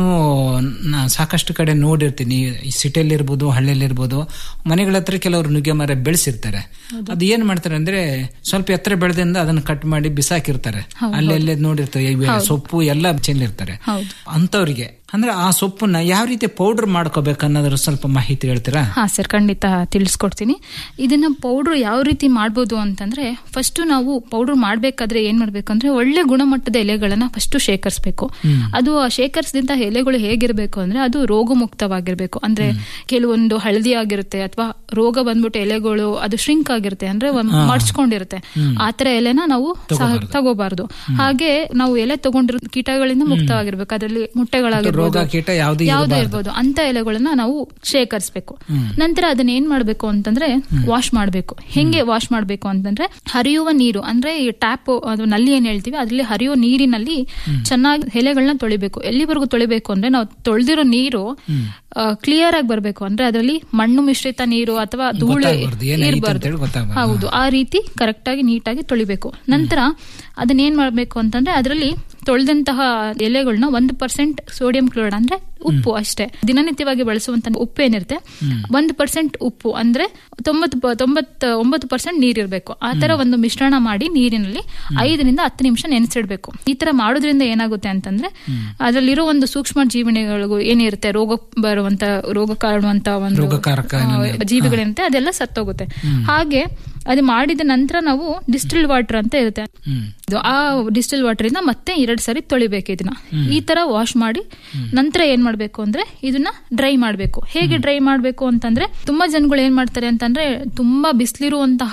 ನಾ ಸಾಕಷ್ಟು ಕಡೆ ನೋಡಿರ್ತೀನಿ ಸಿಟಿಯಲ್ಲಿ ಇರ್ಬೋದು ಹಳ್ಳಿಯಲ್ಲಿ ಇರ್ಬೋದು ಮನೆಗಳ ಹತ್ರ ಕೆಲವರು ನುಗ್ಗೆ ಮರ ಬೆಳೆಸಿರ್ತಾರೆ ಅದು ಏನ್ ಮಾಡ್ತಾರೆ ಅಂದ್ರೆ ಸ್ವಲ್ಪ ಎತ್ತರ ಬೆಳೆದಿಂದ ಅದನ್ನ ಕಟ್ ಮಾಡಿ ಬಿಸಾಕಿರ್ತಾರೆ ಹೌದು, ಅಲ್ಲೆಲ್ಲೇ ನೋಡಿರ್ತಾರೆ ಇವೆ ಹೌದು. ಸೊಪ್ಪು ಎಲ್ಲ ಚೆಲ್ಲಿರ್ತಾರೆ ಹೌದು ಅಂತವ್ರಿಗೆ ಅಂದ್ರೆ ಆ ಸೊಪ್ಪನ್ನ ಯಾವ ರೀತಿ ಪೌಡರ್ ಮಾಡ್ಕೋಬೇಕು ಅನ್ನೋದ್ರ ಸ್ವಲ್ಪ ಮಾಹಿತಿ ಹೇಳ್ತೀರಾ ಹಾ ಸರ್ ಖಂಡಿತ ತಿಳಿಸ್ಕೊಡ್ತೀನಿ ಇದನ್ನ ಪೌಡರ್ ಯಾವ ರೀತಿ ಮಾಡ್ಬೋದು ಅಂತಂದ್ರೆ ಫಸ್ಟ್ ನಾವು ಪೌಡರ್ ಮಾಡ್ಬೇಕಾದ್ರೆ ಏನ್ ಮಾಡ್ಬೇಕಂದ್ರೆ ಒಳ್ಳೆ ಗುಣಮಟ್ಟದ ಎಲೆಗಳನ್ನ ಫಸ್ಟ್ ಶೇಖರಿಸಬೇಕು ಅದು ಆ ಶೇಖರಿಸಿದಂತ ಎಲೆಗಳು ಹೇಗಿರ್ಬೇಕು ಅಂದ್ರೆ ಅದು ರೋಗ ಮುಕ್ತವಾಗಿರ್ಬೇಕು ಅಂದ್ರೆ ಕೆಲವೊಂದು ಹಳದಿ ಆಗಿರುತ್ತೆ ಅಥವಾ ರೋಗ ಬಂದ್ಬಿಟ್ಟು ಎಲೆಗಳು ಅದು ಶ್ರಿಂಕ್ ಆಗಿರುತ್ತೆ ಅಂದ್ರೆ ಒಂದ್ ಹಾ. ಮಡ್ಚ್ಕೊಂಡಿರುತ್ತೆ ಆತರ ಎಲೆನ ನಾವು ಸಹ ತಗೋಬಾರ್ದು ಹಾಗೆ ನಾವು ಎಲೆ ತಗೊಂಡಿರೋ ಕೀಟಗಳಿಂದ ಮುಕ್ತವಾಗಿರ್ಬೇಕು ಅದರಲ್ಲಿ ಮುಟ್ಟೆಗಳಾಗಿರ್ಬೋದು ರೋಗ ಕೀಟ ಯಾವ್ದು ಯಾವ್ದು ಇರ್ಬಾರ್ದು. ಇರ್ಬೋದು ಅಂತ ಎಲೆಗಳನ್ನ ನಾವು ಶೇಖರಿಸಬೇಕು ನಂತರ ಅದನ್ನ ಏನ್ ಮಾಡ್ಬೇಕು ಅಂತಂದ್ರೆ ವಾಶ್ ಮಾಡ್ಬೇಕು ಹೆಂಗೆ ವಾಶ್ ಮಾಡ್ಬೇಕು ಅಂತಂದ್ರೆ ಹರಿಯುವ ನೀರು ಅಂದ್ರೆ ಈ ಟ್ಯಾಪ್ ಅದು ನಲ್ಲಿ ಏನ್ ಹೇಳ್ತೀವಿ ಅದ್ರಲ್ಲಿ ಹರಿಯುವ ನೀರಿನಲ್ಲಿ ಚೆನ್ನಾಗಿ ಎಲೆಗಳನ್ನ ತೊಳಿಬೇಕು ಎಲ್ಲಿವರೆಗೂ ತೊಳಿಬೇಕು ಅಂದ್ರೆ ನಾವು ತೊಳೆದಿರೋ ನೀರು ಕ್ಲಿಯರ್ ಆಗಿ ಬರ್ಬೇಕು ಅಂದ್ರೆ ಅದರಲ್ಲಿ ಮಣ್ಣು ಮಿಶ್ರಿತ ನೀರು ಅಥವಾ ಧೂಳು ಗೊತ್ತಾಗ್ಬಾರ್ದು, ಏನೈತೆ ಇರಬಾರ್ದು ಅಂತೇಳಿ ಗೊತ್ತಾಗ್ಬಾರ್ದು. ಹೌದು ಆ ರೀತಿ ಕರೆಕ್ಟ್ ಆಗಿ ನೀಟಾಗಿ ತೊಳಿಬೇಕು ನಂತರ ಅದನ್ನ ಏನ್ ಮಾಡ್ಬೇಕು ಅಂತಂದ್ರೆ ಅದರಲ್ಲಿ ತೊಳೆದಂತಹ ಎಲೆಗಳನ್ನ ಒಂದು ಪರ್ಸೆಂಟ್ ಸೋಡಿಯಂ ಕ್ಲೋರೈಡ್ ಅಂದ್ರೆ ಉಪ್ಪು ಅಷ್ಟೇ ದಿನನಿತ್ಯವಾಗಿ ಬಳಸುವಂತ ಉಪ್ಪು ಏನಿರುತ್ತೆ ಒಂದು ಪರ್ಸೆಂಟ್ ಉಪ್ಪು ಅಂದ್ರೆ ತೊಂಬತ್ತು ಪ- ತೊಂಬತ್ತ ಒಂಬತ್ತು ಪರ್ಸೆಂಟ್ ನೀರಿರ್ಬೇಕು ಆ ತರ ಒಂದು ಮಿಶ್ರಣ ಮಾಡಿ ನೀರಿನಲ್ಲಿ ಐದರಿಂದ ಹತ್ತು ನಿಮಿಷ ನೆನೆಸಿಡ್ಬೇಕು ಈ ತರ ಮಾಡೋದ್ರಿಂದ ಏನಾಗುತ್ತೆ ಅಂತಂದ್ರೆ ಅದರಲ್ಲಿರೋ ಒಂದು ಸೂಕ್ಷ್ಮ ಜೀವನಿಗಳಿಗೂ ಏನಿರುತ್ತೆ ರೋಗ ಬರುವಂತ ರೋಗ ಕಾಡುವಂತ ಒಂದು ರೋಗಕಾರಕ ಆ, ಏನೇನು- ಜೀವಿಗಳಿರುತ್ತೆ ಅದೆಲ್ಲ ಸತ್ತೋಗುತ್ತೆ ಹಾಗೆ ಅದು ಮಾಡಿದ ನಂತರ ನಾವು ಡಿಸ್ಟಿಲ್ ವಾಟರ್ ಅಂತ ಇರುತ್ತೆ ಇದು ಆ ಡಿಸ್ಟಿಲ್ ವಾಟರ್ ಇಂದ ಮತ್ತೆ ಎರಡ್ ಸರಿ ತೊಳಿಬೇಕು ಇದನ್ನ ಈ ತರ ವಾಶ್ ಮಾಡಿ ನಂತರ ಏನ್ ಮಾಡ್ಬೇಕು ಅಂದ್ರೆ ಇದನ್ನ ಡ್ರೈ ಮಾಡ್ಬೇಕು ಹೇಗೆ ಡ್ರೈ ಮಾಡ್ಬೇಕು ಅಂತಂದ್ರೆ ತುಂಬಾ ಜನಗಳು ಏನ್ ಮಾಡ್ತಾರೆ ಅಂತಂದ್ರೆ ತುಂಬಾ ಬಿಸಿಲಿರುವಂತಹ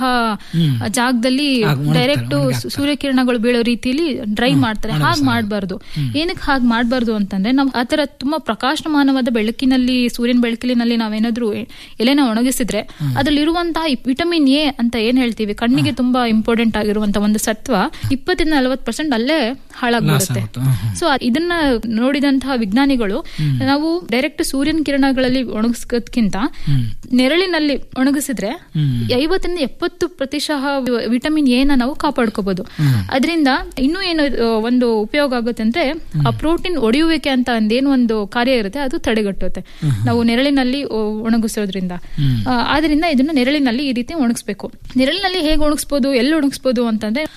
ಜಾಗದಲ್ಲಿ ಆಗ್ ಒಣಗ್ತಾರೆ, ಡೈರೆಕ್ಟ್ ಒಣಗಾಕ್ತಾರೆ. ಸೂರ್ಯಕಿರಣಗಳು ಬೀಳೋ ರೀತಿಯಲ್ಲಿ ಡ್ರೈ ಮಾಡ್ತಾರೆ ಹಾಗೆ ಮಾಡಬಾರ್ದು ಏನಕ್ಕೆ ಹಾಗೆ ಮಾಡಬಾರ್ದು ಅಂತಂದ್ರೆ ನಾವು ಆತರ ತುಂಬಾ ಪ್ರಕಾಶಮಾನವಾದ ಬೆಳಕಿನಲ್ಲಿ ಸೂರ್ಯನ ಬೆಳಕಿನಲ್ಲಿ ನಾವೇನಾದ್ರೂ ಎಲೆನ ಒಣಗಿಸಿದ್ರೆ ಅದ್ರಲ್ಲಿರುವಂತಹ ವಿಟಮಿನ್ ಎ ಅಂತ ಏನ್ ಹೇಳ್ತೀವಿ ಕಣ್ಣಿಗೆ ತುಂಬಾ ಇಂಪಾರ್ಟೆಂಟ್ ಆಗಿರುವಂತಹ ಒಂದು ಸತ್ವ ಇಪ್ಪತ್ತರಿಂದ ನಲವತ್ತು ಪರ್ಸೆಂಟ್ ಅಲ್ಲೇ ಹಾಳಾಗ್ಬಿಡುತ್ತೆ ಸೊ ಇದನ್ನ ನೋಡಿದಂತಹ ವಿಜ್ಞಾನಿಗಳು ನಾವು ಡೈರೆಕ್ಟ್ ಸೂರ್ಯನ ಕಿರಣಗಳಲ್ಲಿ ಒಣಗಿಸೋದ್ಕಿಂತ ನೆರಳಿನಲ್ಲಿ ಒಣಗಿಸಿದ್ರೆ ಐವತ್ತರಿಂದ ಎಪ್ಪತ್ತು ಪ್ರತಿಶತ ವಿಟಮಿನ್ ಎ ನ ನಾವು ಕಾಪಾಡ್ಕೋಬಹುದು ಅದರಿಂದ ಇನ್ನೂ ಏನು ಆ, ಒಂದು ಉಪಯೋಗ ಆಗುತ್ತೆ ಅಂದ್ರೆ ಆ ಪ್ರೋಟೀನ್ ಒಡೆಯುವಿಕೆ ಅಂತ ಒಂದೇನು ಒಂದು ಕಾರ್ಯ ಇರುತ್ತೆ ಅದು ತಡೆಗಟ್ಟುತ್ತೆ ನಾವು ನೆರಳಿನಲ್ಲಿ ಒ- ಒಣಗಿಸೋದ್ರಿಂದ ಆ, ಆದ್ರಿಂದ ಇದನ್ನ ನೆರಳಿನಲ್ಲಿ ಈ ರೀತಿ ಒಣಗಿಸ್ಬೇಕು ನೆರಳಿನಲ್ಲಿ ಹೇಗೆ ಒಣಗಿಸ್ಬೋದು ಎಲ್ಲಿ ಒಣಗಿಸ್ಬೋದು ಅಂತಂದ್ರೆ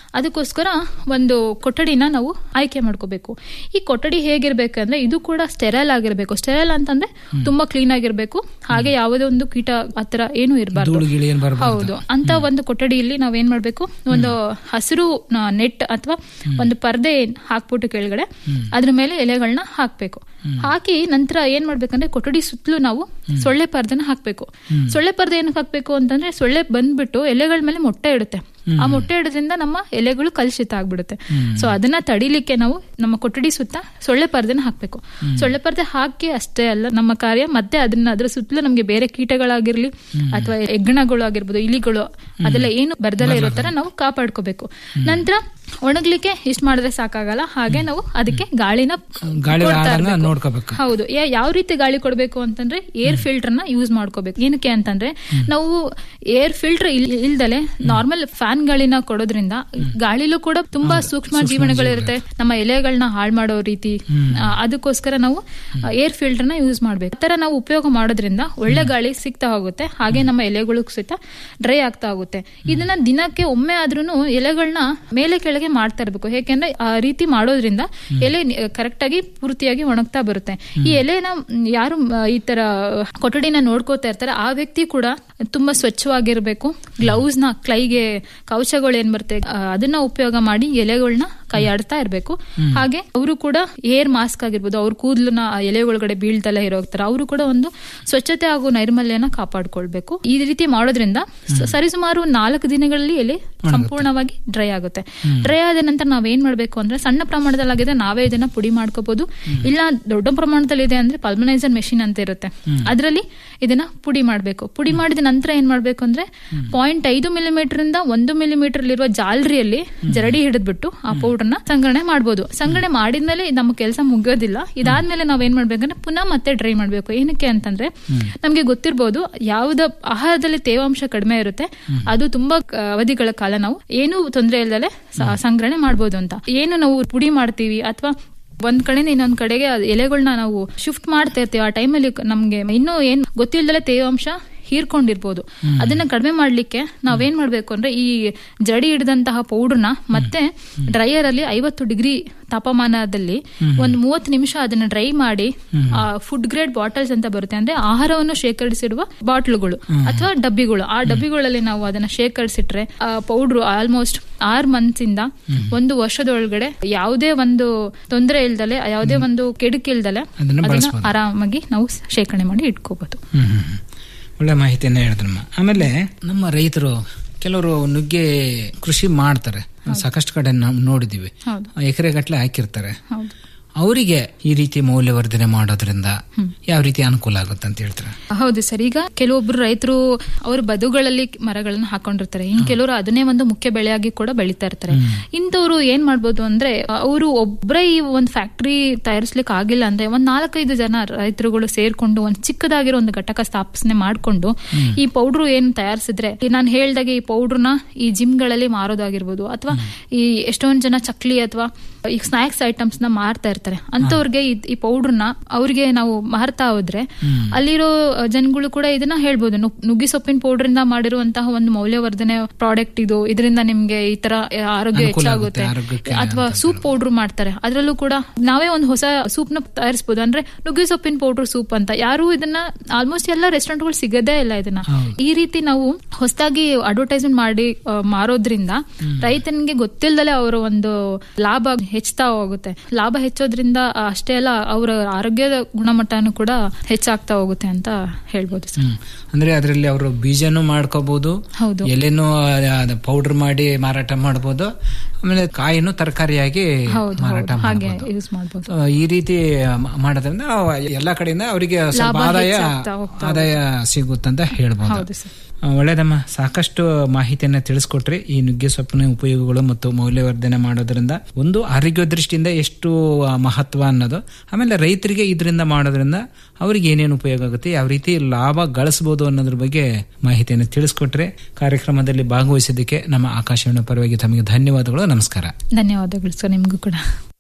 ಅದಕ್ಕೋಸ್ಕರ ಒಂದು ಕೊಠಡಿನ ನಾವು ಆಯ್ಕೆ ಮಾಡ್ಕೋಬೇಕು ಈ ಕೊಠಡಿ ಹೇಗಿರ್ಬೇಕಂದ್ರೆ ಇದು ಕೂಡ ಸ್ಟೆರಲ್ ಆಗಿರ್ಬೇಕು ಸ್ಟೆರಲ್ ಅಂತಂದ್ರೆ ತುಂಬಾ ಕ್ಲೀನ್ ಆಗಿರ್ಬೇಕು ಹಾಗೆ ಯಾವುದೇ ಒಂದು ಕೀಟ ಆತರ ಏನು ಇರಬಾರ್ದು ಧೂಳು ಗಿಳಿ ಏನ್ ಬರ್ಬಾರ್ದು. ಹೌದು ಅಂತ ಒಂದು ಕೊಠಡಿಯಲ್ಲಿ ನಾವೇನ್ ಮಾಡ್ಬೇಕು ಒಂದು ಹಸಿರು ನೆಟ್ ಅಥವಾ ಒಂದು ಪರ್ದೆ ಏನ್ ಹಾಕ್ಬಿಟ್ಟು ಕೆಳಗಡೆ ಅದ್ರ ಮೇಲೆ ಎಲೆಗಳನ್ನ ಹಾಕ್ಬೇಕು ಹಾಕಿ ನಂತರ ಏನ್ ಮಾಡ್ಬೇಕಂದ್ರೆ ಕೊಠಡಿ ಸುತ್ತಲೂ ನಾವು ಸೊಳ್ಳೆ ಪರ್ದೆನ ಹಾಕ್ಬೇಕು ಸೊಳ್ಳೆ ಪರ್ದೆ ಏನಕ್ಕೆ ಹಾಕ್ಬೇಕು ಅಂತಂದ್ರೆ ಸೊಳ್ಳೆ ಬಂದ್ಬಿಟ್ಟು ಎಲೆಗಳ ಮೇಲೆ ಮೊಟ್ಟೆ ಇಡುತ್ತೆ ಆ ಮೊಟ್ಟೆ ಇಡೋದ್ರಿಂದ ನಮ್ಮ ಎಲೆಗಳು ಕಲುಷಿತ ಆಗ್ಬಿಡುತ್ತೆ ಸೊ ಅದನ್ನ ತಡಿಲಿಕ್ಕೆ ನಾವು ನಮ್ಮ ಕೊಠಡಿ ಸುತ್ತ ಸೊಳ್ಳೆ ಪರ್ದೆನ ಹಾಕ್ಬೇಕು ಸೊಳ್ಳೆ ಪರ್ದೆ ಹಾಕಿ ಅಷ್ಟೇ ಅಲ್ಲ ನಮ್ಮ ಕಾರ್ಯ ಮತ್ತೆ ಅದನ್ನ ಅದ್ರ ಸುತ್ತಲೂ ನಮ್ಗೆ ಬೇರೆ ಕೀಟಗಳಾಗಿರ್ಲಿ ಅಥವಾ ಹೆಗ್ಗಣಗಳು ಆಗಿರ್ಬೋದು ಇಲಿಗಳು ಅದೆಲ್ಲ ಏನು ಬರ್ದಲ್ಲ ಇರೋ ತರ ನಾವು ಕಾಪಾಡ್ಕೋಬೇಕು ನಂತರ ಒಣಗ್ಲಿಕ್ಕೆ ಇಷ್ಟ ಮಾಡಿದ್ರೆ ಸಾಕಾಗಲ್ಲ ಹಾಗೆ ನಾವು ಅದಕ್ಕೆ ಗಾಳಿನ ಗಾಳಿ ಕೊಡ್ತಾ ಆದಂಗ ಇರ್ಬೇಕು. ನೋಡ್ಕೋಬೇಕು ಹೌದು ಯಾ- ಯಾವ ರೀತಿ ಗಾಳಿ ಕೊಡಬೇಕು ಅಂತಂದ್ರೆ ಏರ್ ಫಿಲ್ಟರ್ ನ ಯೂಸ್ ಮಾಡ್ಕೋಬೇಕು ಏನಕ್ಕೆ ಅಂತಂದ್ರೆ ನಾವು ಏರ್ ಫಿಲ್ಟರ್ ಇಲ್ದಲೆ ನಾರ್ಮಲ್ ಫ್ಯಾನ್ ಗಾಳಿನ ಕೊಡೋದ್ರಿಂದ ಗಾಳಿಲೂ ಕೂಡ ತುಂಬಾ ಸೂಕ್ಷ್ಮ ಜೀವನಗಳಿರುತ್ತೆ ನಮ್ಮ ಎಲೆಗಳನ್ನ ಹಾಳು ಮಾಡೋ ರೀತಿ ಆ, ಅದಕ್ಕೋಸ್ಕರ ನಾವು ಏರ್ ಫಿಲ್ಟರ್ ನ ಯೂಸ್ ಮಾಡ್ಬೇಕು ಆ ತರ ನಾವು ಉಪಯೋಗ ಮಾಡೋದ್ರಿಂದ ಒಳ್ಳೆ ಗಾಳಿ ಸಿಗ್ತಾ ಹೋಗುತ್ತೆ ಹಾಗೆ ನಮ್ಮ ಎಲೆಗಳು ಸಹಿತ ಡ್ರೈ ಆಗ್ತಾ ಹೋಗುತ್ತೆ ಇದನ್ನ ದಿನಕ್ಕೆ ಒಮ್ಮೆ ಆದ್ರೂ ಎಲೆಗಳನ್ನ ಮೇಲೆ ಕೆಳಗೆ ಮಾಡ್ತಾ ಇರ್ಬೇಕು ಯಾಕೆಂದ್ರೆ ಆ ರೀತಿ ಮಾಡೋದ್ರಿಂದ ಎಲೆ ಕರೆಕ್ಟ್ ಆಗಿ ಪೂರ್ತಿಯಾಗಿ ಒಣಗ್ತಾ ಬರುತ್ತೆ ಈ ಎಲೆನ ಮ್, ಯಾರು ಮ್, ಈ ತರ ಕೊಠಡಿನ ನೋಡ್ಕೋತಾ ಇರ್ತಾರೆ ಆ ವ್ಯಕ್ತಿ ಕೂಡ ತುಂಬಾ ಸ್ವಚ್ಛವಾಗಿರ್ಬೇಕು ಗ್ಲೌಸ್ ನ ಕೈಗೆ ಕವಚಗಳು ಏನ್ ಬರುತ್ತೆ ಆ, ಅದನ್ನ ಉಪಯೋಗ ಮಾಡಿ ಎಲೆಗಳನ್ನ ಕೈಯಾಡ್ತಾ ಇರ್ಬೇಕು ಹಾಗೆ ಅವರು ಕೂಡ ಏರ್ ಮಾಸ್ಕ್ ಆಗಿರ್ಬೋದು ಅವ್ರ ಕೂದಲನ್ನ ಆ ಎಲೆ ಒಳಗಡೆ ಬೀಳ್ದಲ್ಲ ಇರೋ ತರ ಅವರು ಕೂಡ ಒಂದು ಸ್ವಚ್ಛತೆ ಹಾಗೂ ನೈರ್ಮಲ್ಯನ ಕಾಪಾಡ್ಕೊಳ್ಬೇಕು ಈ ರೀತಿ ಮಾಡೋದ್ರಿಂದ ಸ- ಸರಿಸುಮಾರು ನಾಲ್ಕು ದಿನಗಳಲ್ಲಿ ಎಲೆ ಸಂಪೂರ್ಣವಾಗಿ ಡ್ರೈ ಆಗುತ್ತೆ ಡ್ರೈ ಆದ ನಂತರ ನಾವೇನ್ ಮಾಡ್ಬೇಕು ಅಂದ್ರೆ ಸಣ್ಣ ಪ್ರಮಾಣದಲ್ಲಾಗಿದೆ ನಾವೇ ಇದನ್ನ ಪುಡಿ ಮಾಡ್ಕೋಬಹುದು ಇಲ್ಲ ದೊಡ್ಡ ಪ್ರಮಾಣದಲ್ಲಿ ಇದೆ ಅಂದ್ರೆ ಪಲ್ಮನೈಸರ್ ಮೆಷಿನ್ ಅಂತ ಇರುತ್ತೆ ಅದರಲ್ಲಿ ಇದನ್ನ ಪುಡಿ ಮಾಡಬೇಕು ಪುಡಿ ಮಾಡಿದ ನಂತರ ಏನ್ ಮಾಡ್ಬೇಕು ಅಂದ್ರೆ ಪಾಯಿಂಟ್ ಐದು ಮಿಲಿಮೀಟರ್ ಇಂದ ಒಂದು ಮಿಲಿಮೀಟರ್ ಇರುವ ಜಾಲರಿಯಲ್ಲಿ ಜರಡಿ ಹಿಡಿದ್ಬಿಟ್ಟು ಆ ಪೌಡರ್ನ ಸಂಗ್ರಹಣೆ ಮಾಡ್ಬೋದು ಸಂಗ್ರಹಣೆ ಮಾಡಿದ್ಮೇಲೆ ಇದು ನಮ್ಮ ಕೆಲಸ ಮುಗಿಯೋದಿಲ್ಲ ಇದಾದ್ಮೇಲೆ ನಾವ್ ಏನ್ ಮಾಡ್ಬೇಕಂದ್ರೆ ಪುನಃ ಮತ್ತೆ ಡ್ರೈ ಮಾಡ್ಬೇಕು ಏನಕ್ಕೆ ಅಂತಂದ್ರೆ ನಮ್ಗೆ ಗೊತ್ತಿರ್ಬೋದು ಯಾವ್ದು ಆಹಾರದಲ್ಲಿ ತೇವಾಂಶ ಕಡಿಮೆ ಇರುತ್ತೆ ಅದು ತುಂಬಾ ಕ- ಅವಧಿಗಳ ಕಾಲ ನಾವು ಏನು ತೊಂದರೆ ಇಲ್ದಲೆ ಸ- ಸಂಗ್ರಹಣೆ ಮಾಡ್ಬೋದು ಅಂತ ಏನು ನಾವು ಪುಡಿ ಮಾಡ್ತೀವಿ ಅಥವಾ ಒಂದ್ ಕಡೆಯಿಂದ ಇನ್ನೊಂದ್ ಕಡೆಗೆ ಆ ಎಲೆಗಳನ್ನ ನಾವು ಶಿಫ್ಟ್ ಮಾಡ್ತಾ ಇರ್ತೀವಿ ಆ ಟೈಮಲ್ಲಿ ನಮ್ಗೆ ಇನ್ನೂ ಏನ್ ಗೊತ್ತಿಲ್ದಲೆ ತೇವಾಂಶ ಹೀರ್ಕೊಂಡಿರ್ಬೋದು ಅದನ್ನ ಕಡಿಮೆ ಮಾಡ್ಲಿಕ್ಕೆ ನಾವೇನ್ ಮಾಡ್ಬೇಕು ಅಂದ್ರೆ ಈ ಜಡಿ ಹಿಡಿದಂತಹ ಪೌಡರ್ನ ಮತ್ತೆ ಡ್ರೈಯರ್ ಅಲ್ಲಿ ಐವತ್ತು ಡಿಗ್ರಿ ತಾಪಮಾನದಲ್ಲಿ ಒಂದ್ ಮೂವತ್ತು ನಿಮಿಷ ಅದನ್ನ ಡ್ರೈ ಮಾಡಿ ಫುಡ್ ಗ್ರೇಡ್ ಬಾಟಲ್ಸ್ ಅಂತ ಬರುತ್ತೆ ಅಂದ್ರೆ ಆಹಾರವನ್ನು ಶೇಖರಿಸಿಡುವ ಬಾಟ್ಲುಗಳು ಅಥವಾ ಡಬ್ಬಿಗಳು ಆ ಡಬ್ಬಿಗಳಲ್ಲಿ ನಾವು ಅದನ್ನ ಶೇಖರಿಸಿಟ್ರೆ ಆ ಪೌಡ್ರು ಆಲ್ಮೋಸ್ಟ್ ಆರ್ ಮಂತ್ಸ್ ಇಂದ ಒಂದು ವರ್ಷದೊಳಗಡೆ ಯಾವುದೇ ಒಂದು ತೊಂದರೆ ಇಲ್ದಲೆ ಯಾವುದೇ ಒಂದು ಕೆಡುಕು ಇಲ್ದಲೆ ಅದನ್ನ ಅದನ್ನ ಬಳಸ್ಬೋದು. ಆರಾಮಾಗಿ ನಾವು ಶೇಖರಣೆ ಮಾಡಿ ಇಟ್ಕೋಬಹುದು ಹ್ಮ್ ಹ್ಮ್ ಹ್ಮ್. ಒಳ್ಳೆ ಮಾಹಿತಿಯನ್ನ ಹೇಳಿದ್ರಮ್ಮ ಆಮೇಲೆ ನಮ್ಮ ರೈತರು ಕೆಲವರು ನುಗ್ಗೆ ಕೃಷಿ ಮಾಡ್ತಾರೆ ಸಾಕಷ್ಟು ಕಡೆ ನಾವು ನೋಡಿದೀವಿ ಹೌದು ಎಕರೆ ಗಟ್ಟಲೆ ಹಾಕಿರ್ತಾರೆ ಹೌದು ಅವರಿಗೆ ಈ ರೀತಿ ಮೌಲ್ಯವರ್ಧನೆ ಮಾಡೋದ್ರಿಂದ ಯಾವ ರೀತಿ ಅನುಕೂಲ ಆಗುತ್ತೆ ಅಂತ ಹೇಳ್ತಾರೆ ಹೌದು ಸರ್ ಈಗ ಕೆಲವೊಬ್ರು ರೈತರು ಅವ್ರ ಬದುಗಳಲ್ಲಿ ಮರಗಳನ್ನ ಹಾಕೊಂಡಿರ್ತಾರೆ ಇನ್ ಕೆಲವರು ಅದನ್ನೇ ಒಂದು ಮುಖ್ಯ ಬೆಳೆಯಾಗಿ ಕೂಡ ಬೆಳಿತಾ ಇರ್ತಾರೆ ಇಂಥವ್ರು ಏನ್ ಮಾಡ್ಬೋದು ಅಂದ್ರೆ ಅವರು ಒಬ್ಬರೇ ಈ ಒಂದು ಫ್ಯಾಕ್ಟರಿ ತಯಾರಿಸ್ಲಿಕ್ಕೆ ಆಗಿಲ್ಲ ಅಂದ್ರೆ ಒಂದ್ ನಾಲ್ಕೈದು ಜನ ರೈತರುಗಳು ಸೇರ್ಕೊಂಡು ಒಂದ್ ಚಿಕ್ಕದಾಗಿರೋ ಒಂದು ಘಟಕ ಸ್ಥಾಪನೆ ಮಾಡ್ಕೊಂಡು ಈ ಪೌಡ್ರು ಏನ್ ತಯಾರಿಸಿದ್ರೆ ನಾನು ಹೇಳ್ದಾಗೆ ಈ ಪೌಡ್ರನ್ನ ಈ ಜಿಮ್ಗಳಲ್ಲಿ ಮಾರೋದಾಗಿರ್ಬೋದು ಅಥವಾ ಈ ಎಷ್ಟೊಂದ್ ಜನ ಚಕ್ಲಿ ಅಥವಾ ಈಗ ಸ್ನಾಕ್ಸ್ ಐಟಮ್ಸ್ ನ ಮಾರ್ತಾ ಇರ್ತಾರೆ ಅಂತವ್ರಿಗೆ ಇದ್- ಈ ಪೌಡ್ರನ್ನ ಅವ್ರಿಗೆ ನಾವು ಮಾರ್ತಾ ಹೋದ್ರೆ ಅಲ್ಲಿರೋ ಜನಗಳು ಕೂಡ ಇದನ್ನ ಹೇಳ್ಬೋದು ನುಗ್- ನುಗ್ಗಿ ಸೊಪ್ಪಿನ ಪೌಡರ್ ಇಂದ ಮಾಡಿರುವಂತಹ ಒಂದು ಮೌಲ್ಯವರ್ಧನೆ ಪ್ರಾಡಕ್ಟ್ ಇದು ಇದರಿಂದ ನಿಮ್ಗೆ ಈ ತರ ಆರೋಗ್ಯ ಅನುಕೂಲ ಹೆಚ್ಚಾಗುತ್ತೆ ಆಗುತ್ತೆ, ಆರೋಗ್ಯಕ್ಕೆ ಅಥವಾ ಸೂಪ್ ಪೌಡರ್ ಮಾಡ್ತಾರೆ ಅದರಲ್ಲೂ ಕೂಡ ನಾವೇ ಒಂದು ಹೊಸ ಸೂಪ್ ನ ತಯಾರಿಸಬಹುದು ಅಂದ್ರೆ ನುಗ್ಗಿ ಸೊಪ್ಪಿನ ಪೌಡರ್ ಸೂಪ್ ಅಂತ ಯಾರು ಇದನ್ನ ಆಲ್ಮೋಸ್ಟ್ ಎಲ್ಲ ರೆಸ್ಟೋರೆಂಟ್ಗಳು ಸಿಗದೇ ಇಲ್ಲ ಇದನ್ನ ಈ ರೀತಿ ನಾವು ಹೊಸದಾಗಿ ಅಡ್ವರ್ಟೈಸ್ಮೆಂಟ್ ಮಾಡಿ ಆ, ಮಾರೋದ್ರಿಂದ ರೈತನಿಗೆ ಗೊತ್ತಿಲ್ಲದಲೆ ಅವರ ಒಂದು ಲಾಭ ಹೆಚ್ಚುತ್ತಾ ಹೋಗುತ್ತೆ ಲಾಭ ಹೆಚ್ಚೋದ್ರಿಂದ ಅಷ್ಟೇ ಅಲ್ಲ ಅವರ ಆರೋಗ್ಯದ ಗುಣಮಟ್ಟನೂ ಕೂಡ ಹೆಚ್ಚಾಗ್ತಾ ಹೋಗುತ್ತೆ ಅಂತ ಹೇಳ್ಬೋದು ಸರ್ ಹ್ಮ್. ಅಂದ್ರೆ ಅದರಲ್ಲಿ ಅವರು ಬೀಜನೂ ಮಾಡ್ಕೋಬಹುದು ಹೌದು. ಎಲೆನೂ ಪೌಡರ್ ಮಾಡಿ ಮಾರಾಟ ಮಾಡಬಹುದು ಆಮೇಲೆ ಕಾಯಿನೂ ತರಕಾರಿಯಾಗಿ ಹೌದು ಮಾರಾಟ ಹೌದು ಹಾಗೆ ಮಾಡಬಹುದು ಯೂಸ್ ಮಾಡ್ಬೋದು ಆ, ಈ ರೀತಿ ಮ- ಮಾಡೋದ್ರಿಂದ ಎಲ್ಲಾ ಕಡೆಯಿಂದ ಅವರಿಗೆ ಸ್ವಲ್ಪ ಲಾಭ ಆದಾಯ ಹೆಚ್ಚಾಗ್ತಾ ಹೋಗ್ತಾ ಆದಾಯ ಸಿಗುತ್ತಂತ ಹೇಳ್ಬೋದು ಹೌದು ಸರ್ ಆ, ಒಳ್ಳೆಯದಮ್ಮ ಸಾಕಷ್ಟು ಮಾಹಿತಿಯನ್ನ ತಿಳಿಸ್ಕೊಟ್ರಿ ಈ ನುಗ್ಗೆ ಸೊಪ್ಪಿನ ಉಪಯೋಗಗಳು ಮತ್ತು ಮೌಲ್ಯವರ್ಧನೆ ಮಾಡೋದ್ರಿಂದ ಒಂದು ಆರೋಗ್ಯ ದೃಷ್ಟಿಯಿಂದ ಎಷ್ಟು ಆ, ಮಹತ್ವ ಅನ್ನೋದು ಆಮೇಲೆ ರೈತರಿಗೆ ಇದರಿಂದ ಮಾಡೋದ್ರಿಂದ ಅವರಿಗೆ ಏನೇನು ಉಪಯೋಗ ಆಗುತ್ತೆ ಯಾವ ರೀತಿ ಲಾಭ ಗಳಿಸಬಹುದು ಅನ್ನೋದ್ರ ಬಗ್ಗೆ ಮಾಹಿತಿಯನ್ನು ತಿಳಿಸ್ಕೊಟ್ರೆ ಕಾರ್ಯಕ್ರಮದಲ್ಲಿ ಭಾಗವಹಿಸಿದ್ದಕ್ಕೆ ನಮ್ಮ ಆಕಾಶವಾಣಿ ಪರವಾಗಿ ತಮಗೆ ಧನ್ಯವಾದಗಳು ನಮಸ್ಕಾರ ಧನ್ಯವಾದಗಳು ಸರ್ ನಿಮಗೂ ಕೂಡ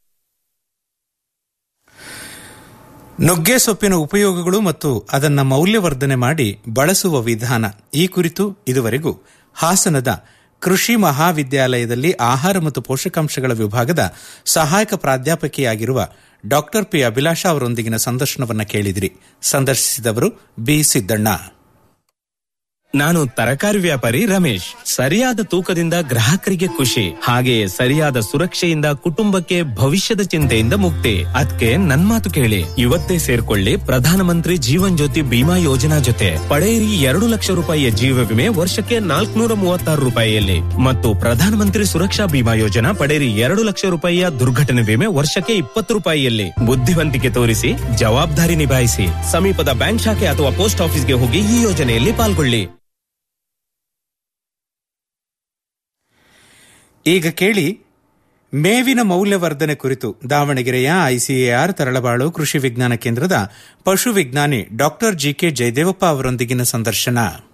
ನುಗ್ಗೆ ಸೊಪ್ಪಿನ ಉಪಯೋಗಗಳು ಮತ್ತು ಅದನ್ನ ಮೌಲ್ಯವರ್ಧನೆ ಮಾಡಿ ಬಳಸುವ ವಿಧಾನ ಈ ಕುರಿತು ಇದುವರೆಗೂ ಹಾಸನದ ಕೃಷಿ ಮಹಾವಿದ್ಯಾಲಯದಲ್ಲಿ ಆಹಾರ ಮತ್ತು ಪೋಷಕಾಂಶಗಳ ವಿಭಾಗದ ಸಹಾಯಕ ಪ್ರಾಧ್ಯಾಪಕಿಯಾಗಿರುವ ಡಾಕ್ಟರ್ ಪಿ ಅಭಿಲಾಷ ಅವರೊಂದಿಗಿನ ಸಂದರ್ಶನವನ್ನ ಕೇಳಿದಿರಿ ಸಂದರ್ಶಿಸಿದವರು ಬಿ ಸಿದ್ದಣ್ಣ ನಾನು ತರಕಾರಿ ವ್ಯಾಪಾರಿ ರಮೇಶ್ ಸರಿಯಾದ ತೂಕದಿಂದ ಗ್ರಾಹಕರಿಗೆ ಖುಷಿ ಹಾಗೆಯೇ ಸರಿಯಾದ ಸುರಕ್ಷೆಯಿಂದ ಕುಟುಂಬಕ್ಕೆ ಭವಿಷ್ಯದ ಚಿಂತೆಯಿಂದ ಮುಕ್ತಿ ಅದಕ್ಕೆ ನನ್ ಮಾತು ಕೇಳಿ ಇವತ್ತೇ ಸೇರ್ಕೊಳ್ಳಿ ಪ್ರಧಾನಮಂತ್ರಿ ಜೀವನ್ ಜ್ಯೋತಿ ಬಿಮಾ ಯೋಜನಾ ಜೊತೆ ಪಡೆಯಿರಿ ಎರಡು ಲಕ್ಷ ರೂಪಾಯಿಯ ಜೀವ ವಿಮೆ ವರ್ಷಕ್ಕೆ ನಾಲ್ಕುನೂರ ಮೂವತ್ತಾರು ರೂಪಾಯಿಯಲ್ಲಿ ಮತ್ತು ಪ್ರಧಾನಮಂತ್ರಿ ಸುರಕ್ಷಾ ಬಿಮಾ ಯೋಜನಾ ಪಡೆಯಿರಿ ಎರಡು ಲಕ್ಷ ರೂಪಾಯಿಯ ದುರ್ಘಟನೆ ವಿಮೆ ವರ್ಷಕ್ಕೆ ಇಪ್ಪತ್ತು ರೂಪಾಯಿಯಲ್ಲಿ ಬುದ್ಧಿವಂತಿಕೆ ತೋರಿಸಿ ಜವಾಬ್ದಾರಿ ನಿಭಾಯಿಸಿ ಸಮೀಪದ ಬ್ಯಾಂಕ್ ಶಾಖೆ ಅಥವಾ ಪೋಸ್ಟ್ ಆಫೀಸ್ಗೆ ಹೋಗಿ ಈ ಯೋಜನೆಯಲ್ಲಿ ಪಾಲ್ಗೊಳ್ಳಿ ಈಗ ಕೇಳಿ ಮೇವಿನ ಮೌಲ್ಯವರ್ಧನೆ ಕುರಿತು ದಾವಣಗೆರೆಯ ಐಸಿಎಆರ್ ತರಳಬಾಳು ಕೃಷಿ ವಿಜ್ಞಾನ ಕೇಂದ್ರದ ಪಶು ವಿಜ್ಞಾನಿ ಡಾಕ್ಟರ್ ಜಿಕೆ ಜಯದೇವಪ್ಪ ಅವರೊಂದಿಗಿನ ಸಂದರ್ಶನ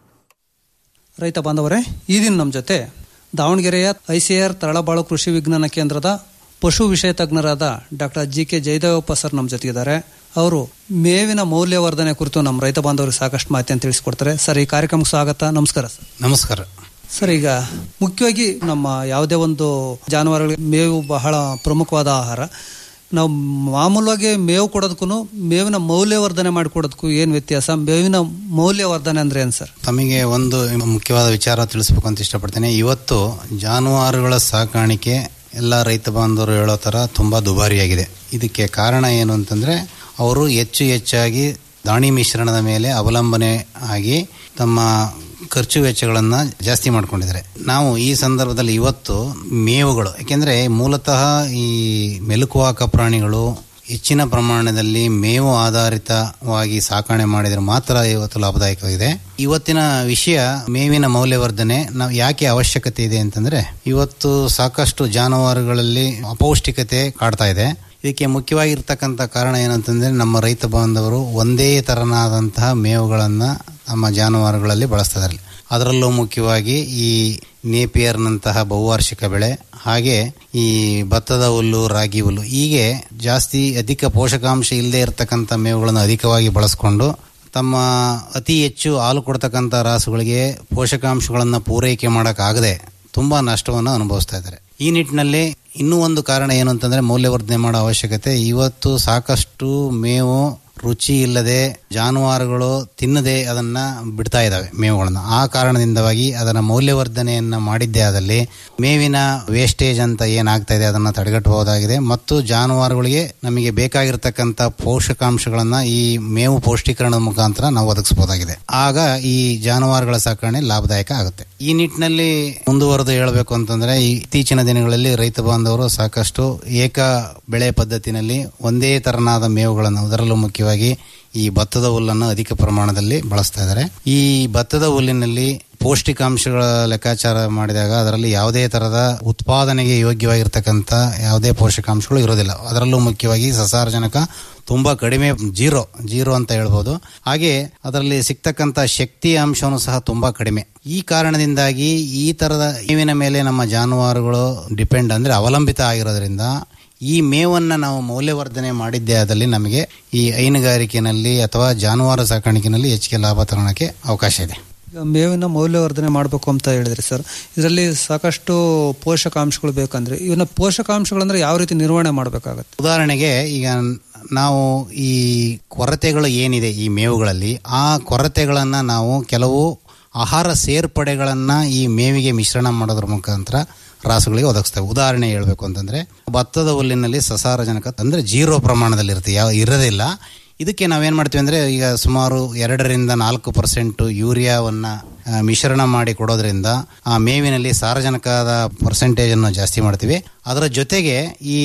ರೈತ ಬಾಂಧವರೇ ಈ ದಿನ ನಮ್ಮ ಜೊತೆ ದಾವಣಗೆರೆಯ ಐಸಿಆರ್ ತರಳಬಾಳು ಕೃಷಿ ವಿಜ್ಞಾನ ಕೇಂದ್ರದ ಪಶು ವಿಷಯ ತಜ್ಞರಾದ doctor G K Jayadevappa sir ನಮ್ಮ ಜೊತೆಗಿದ್ದಾರೆ ಅವರು ಮೇವಿನ ಮೌಲ್ಯವರ್ಧನೆ ಕುರಿತು ನಮ್ಮ ರೈತ ಬಾಂಧವರಿಗೆ ಸಾಕಷ್ಟು ಮಾಹಿತಿಯನ್ನು ತಿಳಿಸಿಕೊಡ್ತಾರೆ ಸರ್ ಈ ಕಾರ್ಯಕ್ರಮಕ್ಕೆ ಸ್ವಾಗತ ನಮಸ್ಕಾರ ಸರ್ ನಮಸ್ಕಾರ ಸರ್ ಈಗ ಮುಖ್ಯವಾಗಿ ನಮ್ಮ ಯಾವುದೇ ಒಂದು ಜಾನುವಾರುಗಳಿಗೆ ಮೇವು ಬಹಳ ಪ್ರಮುಖವಾದ ಆಹಾರ ನಾವು ಮಾಮೂಲಾಗಿ ಮೇವು ಕೊಡೋದಕ್ಕೂ ಮೇವಿನ ಮೌಲ್ಯವರ್ಧನೆ ಮಾಡಿಕೊಡೋದಕ್ಕೂ ಏನು ವ್ಯತ್ಯಾಸ ಮೇವಿನ ಮೌಲ್ಯವರ್ಧನೆ ಅಂದ್ರೆ ಏನು ಸರ್ ತಮಗೆ ಒಂದು ಮುಖ್ಯವಾದ ವಿಚಾರ ತಿಳಿಸ್ಬೇಕು ಅಂತ ಇಷ್ಟಪಡ್ತೇನೆ ಇವತ್ತು ಜಾನುವಾರುಗಳ ಸಾಕಾಣಿಕೆ ಎಲ್ಲ ರೈತ ಬಾಂಧವರು ಹೇಳೋ ಥರ ತುಂಬ ದುಬಾರಿಯಾಗಿದೆ ಇದಕ್ಕೆ ಕಾರಣ ಏನು ಅಂತಂದರೆ ಅವರು ಹೆಚ್ಚು ಹೆಚ್ಚಾಗಿ ದಾಣಿ ಮಿಶ್ರಣದ ಮೇಲೆ ಅವಲಂಬನೆ ಆಗಿ ತಮ್ಮ ಖರ್ಚು ವೆಚ್ಚಗಳನ್ನು ಜಾಸ್ತಿ ಮಾಡ್ಕೊಂಡಿದ್ದಾರೆ ನಾವು ಈ ಸಂದರ್ಭದಲ್ಲಿ ಇವತ್ತು ಮೇವುಗಳು ಯಾಕೆಂದರೆ ಮೂಲತಃ ಈ ಮೆಲುಕುವಾಕ ಪ್ರಾಣಿಗಳು ಹೆಚ್ಚಿನ ಪ್ರಮಾಣದಲ್ಲಿ ಮೇವು ಆಧಾರಿತವಾಗಿ ಸಾಕಣೆ ಮಾಡಿದರೆ ಮಾತ್ರ ಇವತ್ತು ಲಾಭದಾಯಕವಾಗಿದೆ ಇವತ್ತಿನ ವಿಷಯ ಮೇವಿನ ಮೌಲ್ಯವರ್ಧನೆ ನಾವು ಯಾಕೆ ಅವಶ್ಯಕತೆ ಇದೆ ಅಂತಂದ್ರೆ ಇವತ್ತು ಸಾಕಷ್ಟು ಜಾನುವಾರುಗಳಲ್ಲಿ ಅಪೌಷ್ಟಿಕತೆ ಕಾಡ್ತಾ ಇದೆ ಇದಕ್ಕೆ ಮುಖ್ಯವಾಗಿರ್ತಕ್ಕಂಥ ಕಾರಣ ಏನಂತಂದ್ರೆ ನಮ್ಮ ರೈತ ಬಾಂಧವರು ಒಂದೇ ತರನಾದಂತಹ ಮೇವುಗಳನ್ನು ನಮ್ಮ ಜಾನುವಾರುಗಳಲ್ಲಿ ಬಳಸ್ತಾ ಇದ್ದಾರೆ ಅದರಲ್ಲೂ ಮುಖ್ಯವಾಗಿ ಈ ನೇಪಿಯರ್ನಂತಹ ಬಹುವಾರ್ಷಿಕ ಬೆಳೆ ಹಾಗೆ ಈ ಭತ್ತದ ಹುಲ್ಲು ರಾಗಿ ಹುಲ್ಲು ಹೀಗೆ ಜಾಸ್ತಿ ಅಧಿಕ ಪೋಷಕಾಂಶ ಇಲ್ಲದೆ ಇರತಕ್ಕಂಥ ಮೇವುಗಳನ್ನು ಅಧಿಕವಾಗಿ ಬಳಸ್ಕೊಂಡು ತಮ್ಮ ಅತಿ ಹೆಚ್ಚು ಹಾಲು ಕೊಡ್ತಕ್ಕಂಥ ರಾಸುಗಳಿಗೆ ಪೋಷಕಾಂಶಗಳನ್ನು ಪೂರೈಕೆ ಮಾಡೋಕ್ಕಾಗದೆ ತುಂಬ ನಷ್ಟವನ್ನು ಅನುಭವಿಸ್ತಾ ಇದ್ದಾರೆ ಈ ನಿಟ್ಟಿನಲ್ಲಿ ಇನ್ನೂ ಒಂದು ಕಾರಣ ಏನು ಅಂತಂದ್ರೆ ಮೌಲ್ಯವರ್ಧನೆ ಮಾಡೋ ಅವಶ್ಯಕತೆ ಇವತ್ತು ಸಾಕಷ್ಟು ಮೇವು ರುಚಿ ಇಲ್ಲದೆ ಜಾನುವಾರುಗಳು ತಿನ್ನದೆ ಅದನ್ನ ಬಿಡ್ತಾ ಇದ್ದಾವೆ ಮೇವುಗಳನ್ನ ಆ ಕಾರಣದಿಂದವಾಗಿ ಅದರ ಮೌಲ್ಯವರ್ಧನೆಯನ್ನ ಮಾಡಿದ್ದೇ ಆದಲ್ಲಿ ಮೇವಿನ ವೇಸ್ಟೇಜ್ ಅಂತ ಏನಾಗ್ತಾ ಇದೆ ಅದನ್ನ ತಡೆಗಟ್ಟಬಹುದಾಗಿದೆ ಮತ್ತು ಜಾನುವಾರುಗಳಿಗೆ ನಮಗೆ ಬೇಕಾಗಿರ್ತಕ್ಕಂಥ ಪೋಷಕಾಂಶಗಳನ್ನ ಈ ಮೇವು ಪೌಷ್ಟೀಕರಣದ ಮುಖಾಂತರ ನಾವು ಒದಗಿಸಬಹುದಾಗಿದೆ ಆಗ ಈ ಜಾನುವಾರುಗಳ ಸಾಕಣೆ ಲಾಭದಾಯಕ ಆಗುತ್ತೆ ಈ ನಿಟ್ಟಿನಲ್ಲಿ ಮುಂದುವರೆದು ಹೇಳಬೇಕು ಅಂತಂದ್ರೆ ಈ ಇತ್ತೀಚಿನ ದಿನಗಳಲ್ಲಿ ರೈತ ಬಾಂಧವರು ಸಾಕಷ್ಟು ಏಕ ಬೆಳೆ ಪದ್ಧತಿನಲ್ಲಿ ಒಂದೇ ತರನಾದ ಮೇವುಗಳನ್ನು ಅದರಲ್ಲೂ ಮುಖ್ಯವಾಗಿ ಈ ಭತ್ತದ ಹುಲ್ಲನ್ನು ಅಧಿಕ ಪ್ರಮಾಣದಲ್ಲಿ ಬಳಸ್ತಾ ಇದ್ದಾರೆ ಈ ಭತ್ತದ ಹುಲ್ಲಿನಲ್ಲಿ ಪೌಷ್ಟಿಕಾಂಶಗಳ ಲೆಕ್ಕಾಚಾರ ಮಾಡಿದಾಗ ಅದರಲ್ಲಿ ಯಾವುದೇ ತರಹದ ಉತ್ಪಾದನೆಗೆ ಯೋಗ್ಯವಾಗಿರ್ತಕ್ಕಂಥ ಯಾವುದೇ ಪೋಷಕಾಂಶಗಳು ಇರೋದಿಲ್ಲ ಅದರಲ್ಲೂ ಮುಖ್ಯವಾಗಿ ಸಸಾರಜನಕ ತುಂಬಾ ಕಡಿಮೆ ಜೀರೋ ಜೀರೋ ಅಂತ ಹೇಳ್ಬೋದು ಹಾಗೆ ಅದರಲ್ಲಿ ಸಿಗ್ತಕ್ಕಂಥ ಶಕ್ತಿ ಅಂಶವೂ ಸಹ ತುಂಬಾ ಕಡಿಮೆ ಈ ಕಾರಣದಿಂದಾಗಿ ಈ ತರದ ಮೇವಿನ ಮೇಲೆ ನಮ್ಮ ಜಾನುವಾರುಗಳು ಡಿಪೆಂಡ್ ಅಂದ್ರೆ ಅವಲಂಬಿತ ಆಗಿರೋದ್ರಿಂದ ಈ ಮೇವನ್ನ ನಾವು ಮೌಲ್ಯವರ್ಧನೆ ಮಾಡಿದ್ದೇ ಆದಲ್ಲಿ ನಮಗೆ ಈ ಹೈನುಗಾರಿಕೆನಲ್ಲಿ ಅಥವಾ ಜಾನುವಾರು ಸಾಕಾಣಿಕೆನಲ್ಲಿ ಹೆಚ್ಚಿಗೆ ಲಾಭ ತಗೊಳ್ಳೋಕೆ ಅವಕಾಶ ಇದೆ ಈಗ ಮೇವಿನ ಮೌಲ್ಯವರ್ಧನೆ ಮಾಡಬೇಕು ಅಂತ ಹೇಳಿದ್ರಿ ಸರ್ ಇದರಲ್ಲಿ ಸಾಕಷ್ಟು ಪೋಷಕಾಂಶಗಳು ಬೇಕಂದ್ರೆ ಇವನ್ನ ಪೋಷಕಾಂಶಗಳಂದ್ರೆ ಯಾವ ರೀತಿ ನಿರ್ವಹಣೆ ಮಾಡಬೇಕಾಗತ್ತೆ ಉದಾಹರಣೆಗೆ ಈಗ ನಾವು ಈ ಕೊರತೆಗಳು ಏನಿದೆ ಈ ಮೇವುಗಳಲ್ಲಿ ಆ ಕೊರತೆಗಳನ್ನು ನಾವು ಕೆಲವು ಆಹಾರ ಸೇರ್ಪಡೆಗಳನ್ನ ಈ ಮೇವಿಗೆ ಮಿಶ್ರಣ ಮಾಡೋದ್ರ ಮುಖಾಂತರ ರಾಸುಗಳಿಗೆ ಒದಗಿಸ್ತೇವೆ ಉದಾಹರಣೆ ಹೇಳಬೇಕು ಅಂತಂದ್ರೆ ಭತ್ತದ ಹುಲ್ಲಿನಲ್ಲಿ ಸಸಾರಜನಕ ಅಂದ್ರೆ ಜೀರೋ ಪ್ರಮಾಣದಲ್ಲಿ ಇರುತ್ತೆ ಯಾವ ಇರೋದಿಲ್ಲ ಇದಕ್ಕೆ ನಾವೇನ್ ಮಾಡ್ತೀವಿ ಅಂದ್ರೆ ಈಗ ಸುಮಾರು ಎರಡರಿಂದ ನಾಲ್ಕು ಪರ್ಸೆಂಟ್ ಯೂರಿಯಾವನ್ನ ಆ, ಮಿಶ್ರಣ ಮಾಡಿ ಕೊಡೋದ್ರಿಂದ ಆ ಮೇವಿನಲ್ಲಿ ಸಾರಜನಕದ ಪರ್ಸೆಂಟೇಜ್ ಅನ್ನು ಜಾಸ್ತಿ ಮಾಡ್ತೀವಿ ಅದರ ಜೊತೆಗೆ ಈ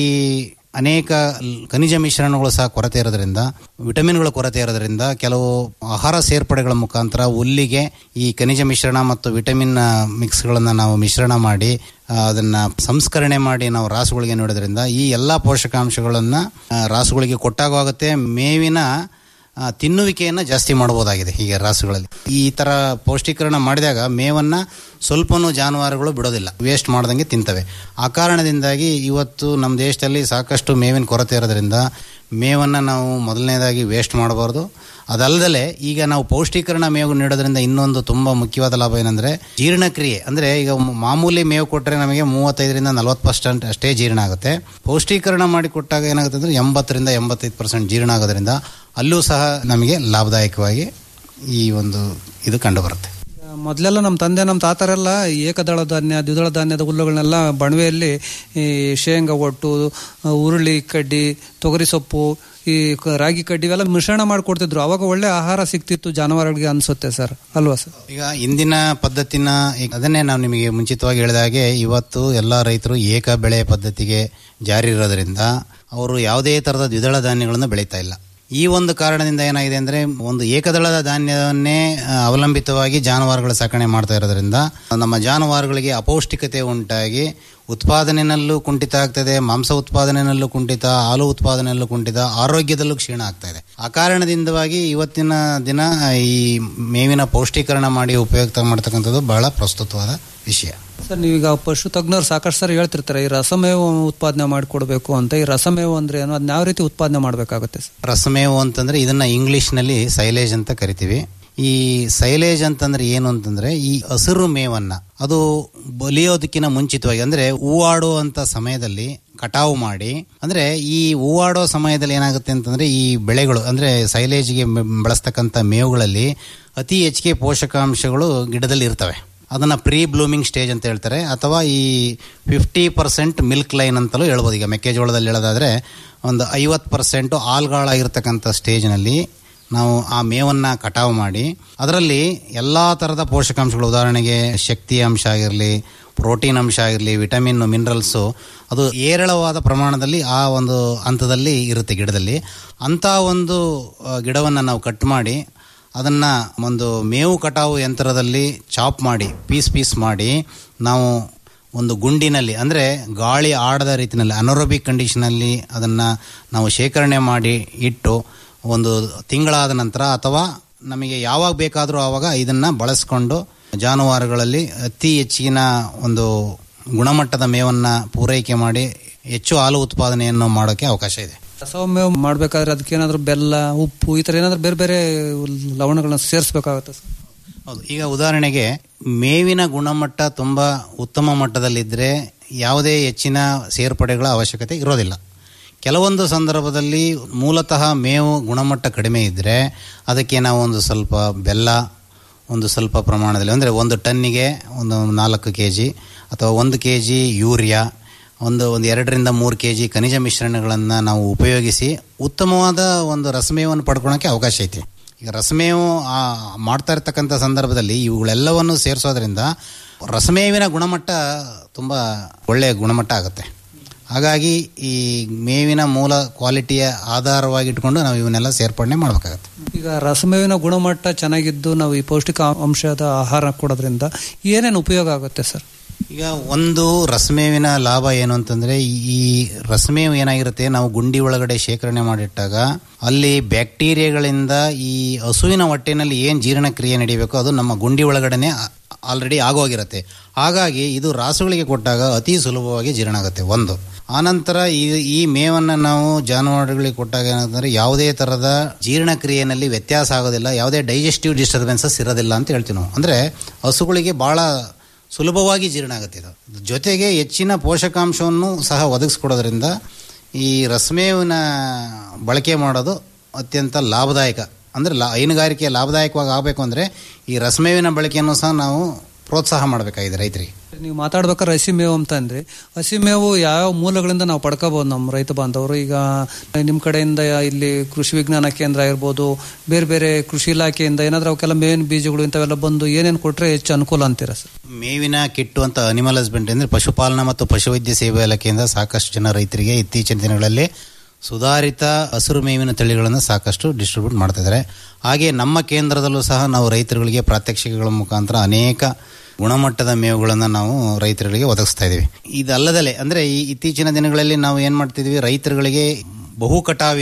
ಅನೇಕ ಲ್- ಖನಿಜ ಮಿಶ್ರಣಗಳು ಸಹ ಕೊರತೆ ಇರೋದ್ರಿಂದ ವಿಟಮಿನ್ಗಳ ಕೊರತೆ ಇರೋದ್ರಿಂದ ಕೆಲವು ಆಹಾರ ಸೇರ್ಪಡೆಗಳ ಮುಖಾಂತರ ಹುಲ್ಲಿಗೆ ಈ ಖನಿಜ ಮಿಶ್ರಣ ಮತ್ತು ವಿಟಮಿನ್ ಮಿಕ್ಸ್ಗಳನ್ನು ನಾವು ಮಿಶ್ರಣ ಮಾಡಿ ಆ, ಅದನ್ನ ಸಂಸ್ಕರಣೆ ಮಾಡಿ ನಾವು ರಾಸುಗಳಿಗೆ ನೋಡೋದ್ರಿಂದ ಈ ಎಲ್ಲ ಪೋಷಕಾಂಶಗಳನ್ನು ಆ, ರಾಸುಗಳಿಗೆ ಕೊಟ್ಟಾಗೂ ಆಗುತ್ತೆ ಮೇವಿನ ಆ, ತಿನ್ನುವಿಕೆಯನ್ನು ಜಾಸ್ತಿ ಮಾಡಬಹುದಾಗಿದೆ ಹೀಗೆ ರಾಸುಗಳಲ್ಲಿ ಈ ತರ ಪೌಷ್ಟೀಕರಣ ಮಾಡಿದಾಗ ಮೇವನ್ನ ಸ್ವಲ್ಪನೂ ಜಾನುವಾರುಗಳು ಬಿಡೋದಿಲ್ಲ ವೇಸ್ಟ್ ಮಾಡ್ದಂಗೆ ತಿಂತವೆ ಆ ಕಾರಣದಿಂದಾಗಿ ಇವತ್ತು ನಮ್ಮ ದೇಶದಲ್ಲಿ ಸಾಕಷ್ಟು ಮೇವಿನ ಕೊರತೆ ಇರೋದ್ರಿಂದ ಮೇವನ್ನು ನಾವು ಮೊದಲನೇದಾಗಿ ವೇಸ್ಟ್ ಮಾಡಬಾರ್ದು ಅದಲ್ಲದೆ ಈಗ ನಾವು ಪೌಷ್ಟೀಕರಣ ಮೇವು ನೀಡೋದ್ರಿಂದ ಇನ್ನೊಂದು ತುಂಬ ಮುಖ್ಯವಾದ ಲಾಭ ಏನಂದರೆ ಜೀರ್ಣಕ್ರಿಯೆ ಅಂದರೆ ಈಗ ಮ- ಮಾಮೂಲಿ ಮೇವು ಕೊಟ್ಟರೆ ನಮಗೆ ಮೂವತ್ತೈದರಿಂದ ನಲವತ್ತು ಪರ್ಸೆಂಟ್ ಅಷ್ಟೇ ಜೀರ್ಣ ಆಗುತ್ತೆ ಪೌಷ್ಟೀಕರಣ ಮಾಡಿ ಕೊಟ್ಟಾಗ ಏನಾಗುತ್ತೆ ಅಂದರೆ ಎಂಬತ್ತರಿಂದ ಎಂಬತ್ತೈದು ಪರ್ಸೆಂಟ್ ಜೀರ್ಣ ಆಗೋದ್ರಿಂದ ಅಲ್ಲೂ ಸಹ ನಮಗೆ ಲಾಭದಾಯಕವಾಗಿ ಈ ಒಂದು ಇದು ಕಂಡುಬರುತ್ತೆ ಮೊದಲೆಲ್ಲ ನಮ್ಮ ತಂದೆ ನಮ್ಮ ತಾತರೆಲ್ಲ ಏಕದಳ ಧಾನ್ಯ ದ್ವಿದಳ ಧಾನ್ಯದ ಹುಲ್ಲುಗಳನ್ನೆಲ್ಲ ಬಣವೆಯಲ್ಲಿ ಈ ಶೇಂಗಾ ಒಟ್ಟು ಆ, ಉರುಳಿ ಕಡ್ಡಿ ತೊಗರಿ ಸೊಪ್ಪು ಈ ಕ- ರಾಗಿ ಕಡ್ಡಿ ಇವೆಲ್ಲ ಮಿಶ್ರಣ ಮಾಡಿಕೊಡ್ತಿದ್ರು ಅವಾಗ ಒಳ್ಳೆ ಆಹಾರ ಸಿಗ್ತಿತ್ತು ಜಾನುವಾರುಗಳಿಗೆ ಅನ್ಸುತ್ತೆ ಸರ್ ಅಲ್ವಾ ಸರ್ ಈಗ ಇಂದಿನ ಪದ್ಧತಿನ ಈಗ ಅದನ್ನೇ ನಾವು ನಿಮಗೆ ಮುಂಚಿತವಾಗಿ ಹೇಳಿದ ಹಾಗೆ ಇವತ್ತು ಎಲ್ಲ ರೈತರು ಏಕ ಬೆಳೆ ಪದ್ಧತಿಗೆ ಜಾರಿ ಇರೋದ್ರಿಂದ ಅವರು ಯಾವುದೇ ಥರದ ದ್ವಿದಳ ಧಾನ್ಯಗಳನ್ನು ಬೆಳೀತಾ ಇಲ್ಲ ಈ ಒಂದು ಕಾರಣದಿಂದ ಏನಾಗಿದೆ ಅಂದರೆ ಒಂದು ಏಕದಳದ ಧಾನ್ಯವನ್ನೇ ಆ, ಅವಲಂಬಿತವಾಗಿ ಜಾನುವಾರುಗಳ ಸಾಕಣೆ ಮಾಡ್ತಾ ಇರೋದ್ರಿಂದ ನಮ್ಮ ಜಾನುವಾರುಗಳಿಗೆ ಅಪೌಷ್ಟಿಕತೆ ಉಂಟಾಗಿ ಉತ್ಪಾದನೆಯಲ್ಲೂ ಕುಂಠಿತ ಆಗ್ತದೆ ಮಾಂಸ ಉತ್ಪಾದನೆಯಲ್ಲೂ ಕುಂಠಿತ ಹಾಲು ಉತ್ಪಾದನೆಯಲ್ಲೂ ಕುಂಠಿತ ಆರೋಗ್ಯದಲ್ಲೂ ಕ್ಷೀಣ ಆಗ್ತಾ ಇದೆ ಆ ಕಾರಣದಿಂದವಾಗಿ ಇವತ್ತಿನ ದಿನ ಈ ಮೇವಿನ ಪೌಷ್ಟೀಕರಣ ಮಾಡಿ ಉಪಯುಕ್ತ ಮಾಡ್ತಕ್ಕಂಥದ್ದು ಬಹಳ ಪ್ರಸ್ತುತವಾದ ವಿಷಯ ಸರ್ ನೀವೀಗ ಪಶು ತಜ್ಞರು ಸಾಕಷ್ಟು ಸರಿ ಹೇಳ್ತಿರ್ತಾರೆ ಈ ರಸಮೇವು ಉತ್ಪಾದನೆ ಮಾಡಿಕೊಡ್ಬೇಕು ಅಂತ ಈ ರಸಮೇವು ಅಂದ್ರೆ ಏನು ಅದನ್ನ ಯಾವ ರೀತಿ ಉತ್ಪಾದನೆ ಮಾಡಬೇಕಾಗುತ್ತೆ ಸರ್ ರಸಮೇವು ಅಂತಂದ್ರೆ ಇದನ್ನ ಇಂಗ್ಲಿಷ್ನಲ್ಲಿ ಸೈಲೇಜ್ ಅಂತ ಕರಿತೀವಿ ಈ ಸೈಲೇಜ್ ಅಂತಂದ್ರೆ ಏನು ಅಂತಂದ್ರೆ ಈ ಹಸಿರು ಮೇವನ್ನ ಅದು ಬಲಿಯೋದಕ್ಕಿಂತ ಮುಂಚಿತವಾಗಿ ಅಂದ್ರೆ ಹೂವಾಡುವಂತ ಸಮಯದಲ್ಲಿ ಕಟಾವು ಮಾಡಿ ಅಂದ್ರೆ ಈ ಹೂವಾಡೋ ಸಮಯದಲ್ಲಿ ಏನಾಗುತ್ತೆ ಅಂತಂದ್ರೆ ಈ ಬೆಳೆಗಳು ಅಂದ್ರೆ ಸೈಲೇಜ್ಗೆ ಮೆ- ಬಳಸ್ತಕ್ಕಂಥ ಮೇವುಗಳಲ್ಲಿ ಅತಿ ಹೆಚ್ಚಿಗೆ ಪೋಷಕಾಂಶಗಳು ಗಿಡದಲ್ಲಿ ಇರ್ತವೆ ಅದನ್ನ ಪ್ರೀ ಬ್ಲೂಮಿಂಗ್ ಸ್ಟೇಜ್ ಅಂತ ಹೇಳ್ತಾರೆ ಅಥವಾ ಈ ಫಿಫ್ಟಿ ಪರ್ಸೆಂಟ್ ಮಿಲ್ಕ್ ಲೈನ್ ಅಂತಲೂ ಹೇಳ್ಬೋದು ಈಗ ಮೆಕ್ಕೆಜೋಳದಲ್ಲಿ ಹೇಳೋದಾದ್ರೆ ಒಂದು ಐವತ್ತು ಪರ್ಸೆಂಟು ಆಲ್ಗಾಳಾಗಿರ್ತಕ್ಕಂಥ ಸ್ಟೇಜ್ನಲ್ಲಿ ನಾವು ಆ ಮೇವನ್ನು ಕಟಾವು ಮಾಡಿ ಅದರಲ್ಲಿ ಎಲ್ಲ ಥರದ ಪೋಷಕಾಂಶಗಳು ಉದಾಹರಣೆಗೆ ಶಕ್ತಿ ಅಂಶ ಆಗಿರಲಿ ಪ್ರೋಟೀನ್ ಅಂಶ ಆಗಿರಲಿ ವಿಟಮಿನ್ ಮಿನರಲ್ಸು ಅದು ಏರಳವಾದ ಪ್ರಮಾಣದಲ್ಲಿ ಆ ಒಂದು ಹಂತದಲ್ಲಿ ಇರುತ್ತೆ ಗಿಡದಲ್ಲಿ ಅಂಥ ಒಂದು ಗಿಡವನ್ನು ನಾವು ಕಟ್ ಮಾಡಿ ಅದನ್ನು ಒಂದು ಮೇವು ಕಟಾವು ಯಂತ್ರದಲ್ಲಿ ಚಾಪ್ ಮಾಡಿ ಪೀಸ್ ಪೀಸ್ ಮಾಡಿ ನಾವು ಒಂದು ಗುಂಡಿನಲ್ಲಿ ಅಂದರೆ ಗಾಳಿ ಆಡದ ರೀತಿಯಲ್ಲಿ ಅನರೋಬಿಕ್ ಕಂಡೀಷನಲ್ಲಿ ಅದನ್ನು ನಾವು ಶೇಖರಣೆ ಮಾಡಿ ಇಟ್ಟು ಒಂದು ತಿಂಗಳಾದ ನಂತರ ಅಥವಾ ನಮಗೆ ಯಾವಾಗ ಬೇಕಾದರೂ ಆವಾಗ ಇದನ್ನು ಬಳಸ್ಕೊಂಡು ಜಾನುವಾರುಗಳಲ್ಲಿ ಅತಿ ಹೆಚ್ಚಿನ ಒಂದು ಗುಣಮಟ್ಟದ ಮೇವನ್ನು ಪೂರೈಕೆ ಮಾಡಿ ಹೆಚ್ಚು ಹಾಲು ಉತ್ಪಾದನೆಯನ್ನು ಮಾಡೋಕ್ಕೆ ಅವಕಾಶ ಇದೆ ರಸಮೇವು ಮಾಡ್ಬೇಕಾದ್ರೆ ಅದಕ್ಕೆ ಏನಾದ್ರು ಬೆಲ್ಲ ಉಪ್ಪು ಈ ತರ ಏನಾದ್ರು ಬೇರೆ ಬೇರೆ ಲವಣಗಳನ್ನ ಸೇರಿಸಬೇಕಾಗುತ್ತೆ ಸರ್ ಹೌದು ಈಗ ಉದಾಹರಣೆಗೆ ಮೇವಿನ ಗುಣಮಟ್ಟ ತುಂಬ ಉತ್ತಮ ಮಟ್ಟದಲ್ಲಿದ್ದರೆ ಯಾವುದೇ ಹೆಚ್ಚಿನ ಸೇರ್ಪಡೆಗಳ ಅವಶ್ಯಕತೆ ಇರೋದಿಲ್ಲ ಕೆಲವೊಂದು ಸಂದರ್ಭದಲ್ಲಿ ಮೂಲತಃ ಮೇವು ಗುಣಮಟ್ಟ ಕಡಿಮೆ ಇದ್ದರೆ ಅದಕ್ಕೆ ನಾವು ಒಂದು ಸ್ವಲ್ಪ ಬೆಲ್ಲ ಒಂದು ಸ್ವಲ್ಪ ಪ್ರಮಾಣದಲ್ಲಿ ಅಂದರೆ ಒಂದು ಟನ್ನಿಗೆ ಒಂದು ನಾಲ್ಕು ಕೆ ಜಿ ಅಥವಾ ಒಂದು ಕೆ ಜಿ ಯೂರಿಯಾ ಒಂದು ಒಂದು ಎರಡರಿಂದ ಮೂರು ಕೆ ಜಿ ಖನಿಜ ಮಿಶ್ರಣಗಳನ್ನು ನಾವು ಉಪಯೋಗಿಸಿ ಉತ್ತಮವಾದ ಒಂದು ರಸಮೇವನ್ನು ಪಡ್ಕೊಳಕ್ಕೆ ಅವಕಾಶ ಐತಿ ಈಗ ರಸಮೇವು ಆ, ಮಾಡ್ತಾ ಇರ್ತಕ್ಕಂಥ ಸಂದರ್ಭದಲ್ಲಿ ಇವುಗಳೆಲ್ಲವನ್ನು ಸೇರಿಸೋದ್ರಿಂದ ರಸಮೇವಿನ ಗುಣಮಟ್ಟ ತುಂಬ ಒಳ್ಳೆಯ ಗುಣಮಟ್ಟ ಆಗುತ್ತೆ ಹಾಗಾಗಿ ಈ ಮೇವಿನ ಮೂಲ ಕ್ವಾಲಿಟಿಯ ಆಧಾರವಾಗಿ ಇಟ್ಕೊಂಡು ನಾವು ಇವನ್ನೆಲ್ಲ ಸೇರ್ಪಡೆ ಮಾಡಬೇಕಾಗತ್ತೆ ಈಗ ರಸಮೇವಿನ ಗುಣಮಟ್ಟ ಚೆನ್ನಾಗಿದ್ದು ನಾವು ಈ ಪೌಷ್ಟಿಕ ಅಂಶದ ಆಹಾರ ಕೊಡೋದ್ರಿಂದ ಏನೇನು ಉಪಯೋಗ ಆಗುತ್ತೆ ಸರ್ ಈಗ ಒಂದು ರಸಮೇವಿನ ಲಾಭ ಏನು ಅಂತಂದ್ರೆ ಈ- ಈ ರಸಮೇವು ಏನಾಗಿರುತ್ತೆ ನಾವು ಗುಂಡಿ ಒಳಗಡೆ ಶೇಖರಣೆ ಮಾಡಿಟ್ಟಾಗ ಅಲ್ಲಿ ಬ್ಯಾಕ್ಟೀರಿಯಾಗಳಿಂದ ಈ ಹಸುವಿನ ಹೊಟ್ಟೆನಲ್ಲಿ ಏನು ಜೀರ್ಣಕ್ರಿಯೆ ನಡೀಬೇಕು ಅದು ನಮ್ಮ ಗುಂಡಿ ಒಳಗಡೆನೆ ಆಲ್ರೆಡಿ ಆಗೋಗಿರುತ್ತೆ ಹಾಗಾಗಿ ಇದು ರಾಸುಗಳಿಗೆ ಕೊಟ್ಟಾಗ ಅತಿ ಸುಲಭವಾಗಿ ಜೀರ್ಣ ಆಗುತ್ತೆ ಒಂದು ಆನಂತರ ಈ ಈ ಮೇವನ್ನು ನಾವು ಜಾನುವಾರುಗಳಿಗೆ ಕೊಟ್ಟಾಗ ಏನಂತಂದ್ರೆ ಯಾವುದೇ ಥರದ ಜೀರ್ಣಕ್ರಿಯೆಯಲ್ಲಿ ವ್ಯತ್ಯಾಸ ಆಗೋದಿಲ್ಲ ಯಾವುದೇ ಡೈಜೆಸ್ಟಿವ್ ಡಿಸ್ಟರ್ಬೆನ್ಸಸ್ ಇರೋದಿಲ್ಲ ಅಂತ ಹೇಳ್ತೀವಿ ನಾವು ಅಂದರೆ ಹಸುಗಳಿಗೆ ಭಾಳ ಸುಲಭವಾಗಿ ಜೀರ್ಣ ಆಗುತ್ತೆ ಇದು ಜೊತೆಗೆ ಹೆಚ್ಚಿನ ಪೋಷಕಾಂಶವನ್ನು ಸಹ ಒದಗಿಸ್ಕೊಡೋದ್ರಿಂದ ಈ ರಸಮೇವಿನ ಬಳಕೆ ಮಾಡೋದು ಅತ್ಯಂತ ಲಾಭದಾಯಕ ಅಂದರೆ ಲಾ ಹೈನುಗಾರಿಕೆ ಲಾಭದಾಯಕವಾಗಿ ಆಗಬೇಕು ಅಂದರೆ ಈ ರಸಮೇವಿನ ಬಳಕೆಯನ್ನು ಸಹ ನಾವು ಪ್ರೋತ್ಸಾಹ ಮಾಡಬೇಕಾಗಿದೆ ರೈತರಿಗೆ ನೀವು ಮಾತಾಡ್ಬೇಕಾದ್ರೆ ಹಸಿ ಮೇವು ಅಂತ ಅಂದ್ರೆ ಹಸಿ ಮೇವು ಯಾವ ಮೂಲಗಳಿಂದ ನಾವು ಪಡ್ಕೋಬಹುದು ನಮ್ಮ ರೈತ ಬಾಂಧವರು ಈಗ ನಿಮ್ಮ ಕಡೆಯಿಂದ ಇಲ್ಲಿ ಕೃಷಿ ವಿಜ್ಞಾನ ಕೇಂದ್ರ ಇರ್ಬೋದು ಬೇರೆ ಬೇರೆ ಕೃಷಿ ಇಲಾಖೆಯಿಂದ ಏನಾದ್ರೂ ಅವಕ್ಕೆಲ್ಲ ಮೇವಿನ ಬೀಜಗಳು ಇಂಥವೆಲ್ಲ ಬಂದು ಏನೇನು ಕೊಟ್ರೆ ಹೆಚ್ಚು ಅನುಕೂಲ ಅಂತೀರಾ ಸರ್ ಮೇವಿನ ಕಿಟ್ಟು ಅಂತ ಅನಿಮಲ್ ಹಸ್ಬೆಂಡ್ರಿ ಅಂದರೆ ಪಶುಪಾಲನಾ ಮತ್ತು ಪಶುವೈದ್ಯ ಸೇವಾ ಇಲಾಖೆಯಿಂದ ಸಾಕಷ್ಟು ಜನ ರೈತರಿಗೆ ಇತ್ತೀಚಿನ ದಿನಗಳಲ್ಲಿ ಸುಧಾರಿತ ಹಸಿರು ಮೇವಿನ ತಳಿಗಳನ್ನು ಸಾಕಷ್ಟು ಡಿಸ್ಟ್ರಿಬ್ಯೂಟ್ ಮಾಡ್ತಿದ್ದಾರೆ ಹಾಗೆ ನಮ್ಮ ಕೇಂದ್ರದಲ್ಲೂ ಸಹ ನಾವು ರೈತರುಗಳಿಗೆ ಪ್ರಾತ್ಯಕ್ಷಿಕೆಗಳ ಮುಖಾಂತರ ಅನೇಕ ಗುಣಮಟ್ಟದ ಮೇವುಗಳನ್ನು ನಾವು ರೈತರುಗಳಿಗೆ ಒದಗಿಸ್ತಾ ಇದ್ದೀವಿ ಇದಲ್ಲದಲೆ ಅಂದರೆ ಈ ಇತ್ತೀಚಿನ ದಿನಗಳಲ್ಲಿ ನಾವು ಏನು ಮಾಡ್ತಿದ್ವಿ ರೈತರುಗಳಿಗೆ ಬಹು ಕಟಾವಿನ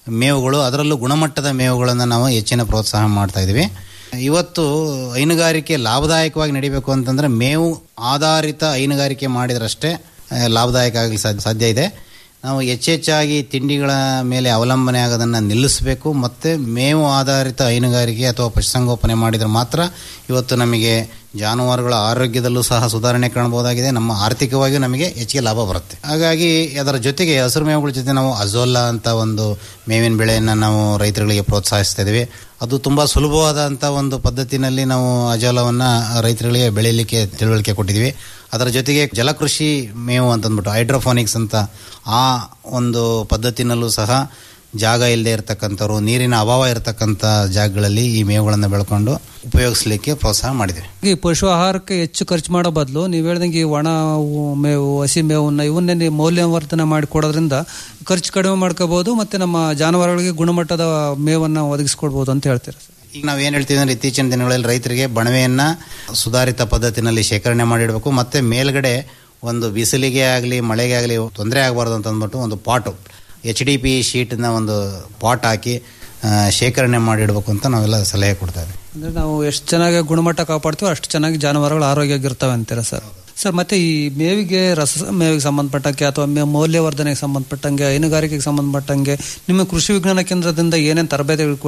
ಮೇವುಗಳು ಅದರಲ್ಲೂ ಗುಣಮಟ್ಟದ ಮೇವುಗಳನ್ನು ನಾವು ಹೆಚ್ಚಿನ ಪ್ರೋತ್ಸಾಹ ಮಾಡ್ತಾ ಇದ್ದೀವಿ ಇವತ್ತು ಹೈನುಗಾರಿಕೆ ಲಾಭದಾಯಕವಾಗಿ ನಡಿಬೇಕು ಅಂತಂದ್ರೆ ಮೇವು ಆಧಾರಿತ ಹೈನುಗಾರಿಕೆ ಮಾಡಿದ್ರಷ್ಟೇ ಆ, ಲಾಭದಾಯಕ ಆಗಲಿ ಸಾಧ್ಯ ಇದೆ ನಾವು ಹೆಚ್ಚೆಚ್ಚಾಗಿ ತಿಂಡಿಗಳ ಮೇಲೆ ಅವಲಂಬನೆ ಆಗೋದನ್ನು ನಿಲ್ಲಿಸಬೇಕು ಮತ್ತು ಮೇವು ಆಧಾರಿತ ಹೈನುಗಾರಿಕೆ ಅಥವಾ ಪಶುಸಂಗೋಪನೆ ಮಾಡಿದರೆ ಮಾತ್ರ ಇವತ್ತು ನಮಗೆ ಜಾನುವಾರುಗಳ ಆರೋಗ್ಯದಲ್ಲೂ ಸಹ ಸುಧಾರಣೆ ಕಾಣಬಹುದಾಗಿದೆ ನಮ್ಮ ಆರ್ಥಿಕವಾಗಿಯೂ ನಮಗೆ ಹೆಚ್ಚಿಗೆ ಲಾಭ ಬರುತ್ತೆ ಹಾಗಾಗಿ ಅದರ ಜೊತೆಗೆ ಹಸಿರು ಮೇವುಗಳ ಜೊತೆ ನಾವು ಅಜೋಲಾ ಅಂತ ಒಂದು ಮೇವಿನ ಬೆಳೆಯನ್ನು ನಾವು ರೈತರುಗಳಿಗೆ ಪ್ರೋತ್ಸಾಹಿಸ್ತಾ ಇದ್ದೀವಿ ಅದು ತುಂಬ ಸುಲಭವಾದಂಥ ಒಂದು ಪದ್ಧತಿನಲ್ಲಿ ನಾವು ಅಜೋಲವನ್ನು ರೈತರುಗಳಿಗೆ ಬೆಳೀಲಿಕ್ಕೆ ತಿಳುವಳಿಕೆ ಕೊಟ್ಟಿದ್ದೀವಿ ಅದರ ಜೊತೆಗೆ ಜಲಕೃಷಿ ಮೇವು ಅಂತಂದ್ಬಿಟ್ಟು ಹೈಡ್ರೋಫೋನಿಕ್ಸ್ ಅಂತ ಆ ಒಂದು ಪದ್ಧತಿನಲ್ಲೂ ಸಹ ಜಾಗ ಇಲ್ಲದೆ ಇರತಕ್ಕಂಥವ್ರು ನೀರಿನ ಅಭಾವ ಇರತಕ್ಕಂಥ ಜಾಗಗಳಲ್ಲಿ ಈ ಮೇವುಗಳನ್ನು ಬೆಳ್ಕೊಂಡು ಉಪಯೋಗಿಸಲಿಕ್ಕೆ ಪ್ರೋತ್ಸಾಹ ಮಾಡಿದ್ದೀವಿ ಈ ಪಶು ಆಹಾರಕ್ಕೆ ಹೆಚ್ಚು ಖರ್ಚು ಮಾಡೋ ಬದಲು ನೀವು ಹೇಳ್ದಂಗೆ ಈ ಒಣ ಹೂ- ಮೇವು ಹಸಿ ಮೇವನ್ನ ಇವನ್ನೇ ನೀವು ಮೌಲ್ಯವರ್ಧನೆ ಮಾಡಿ ಕೊಡೋದ್ರಿಂದ ಖರ್ಚು ಕಡಿಮೆ ಮಾಡ್ಕೋಬಹುದು ಮತ್ತೆ ನಮ್ಮ ಜಾನುವಾರುಗಳಿಗೆ ಗುಣಮಟ್ಟದ ಮೇವನ್ನ ಒದಗಿಸ್ಕೊಡ್ಬೋದು ಅಂತ ಹೇಳ್ತೀರಾ ಸರ್ ಈಗ ನಾವು ಏನು ಹೇಳ್ತೀವಿ ಅಂದ್ರೆ ಇತ್ತೀಚಿನ ದಿನಗಳಲ್ಲಿ ರೈತರಿಗೆ ಬಣವೆಯನ್ನು ಸುಧಾರಿತ ಪದ್ಧತಿನಲ್ಲಿ ಶೇಖರಣೆ ಮಾಡಿಡಬೇಕು ಮತ್ತು ಮೇಲ್ಗಡೆ ಒಂದು ಬಿಸಿಲಿಗೆ ಆಗಲಿ ಮಳೆಗೆ ಆಗಲಿ ತೊಂದರೆ ಆಗಬಾರ್ದು ಅಂತ ಅಂದ್ಬಿಟ್ಟು ಒಂದು ಪಾಟು ಎಚ್ ಡಿ ಪಿ ಶೀಟ್ನ ಒಂದು ಪಾಟ್ ಹಾಕಿ ಆ, ಶೇಖರಣೆ ಮಾಡಿಡಬೇಕು ಅಂತ ನಾವೆಲ್ಲ ಸಲಹೆ ಕೊಡ್ತಾ ಇದ್ದೀವಿ ಅಂದ್ರೆ ನಾವು ಎಷ್ಟು ಚೆನ್ನಾಗಿ ಗುಣಮಟ್ಟ ಕಾಪಾಡ್ತೀವೋ ಅಷ್ಟು ಚೆನ್ನಾಗಿ ಜಾನುವಾರುಗಳು ಆರೋಗ್ಯವಾಗಿರ್ತವೆ ಅಂತೀರಾ ಸರ್ ಸರ್ ಮತ್ತೆ ಈ ಮೇವಿಗೆ ರಸ ಮೇವಿಗೆ ಸಂಬಂಧಪಟ್ಟಂಗೆ ಅಥವಾ ಮೇ ಮೌಲ್ಯವರ್ಧನೆಗೆ ಸಂಬಂಧಪಟ್ಟಂಗೆ ಹೈನುಗಾರಿಕೆಗೆ ಸಂಬಂಧಪಟ್ಟಂಗೆ ನಿಮ್ಮ ಕೃಷಿ ವಿಜ್ಞಾನ ಕೇಂದ್ರದಿಂದ ಏನೇನು ತರಬೇತಿಗಳು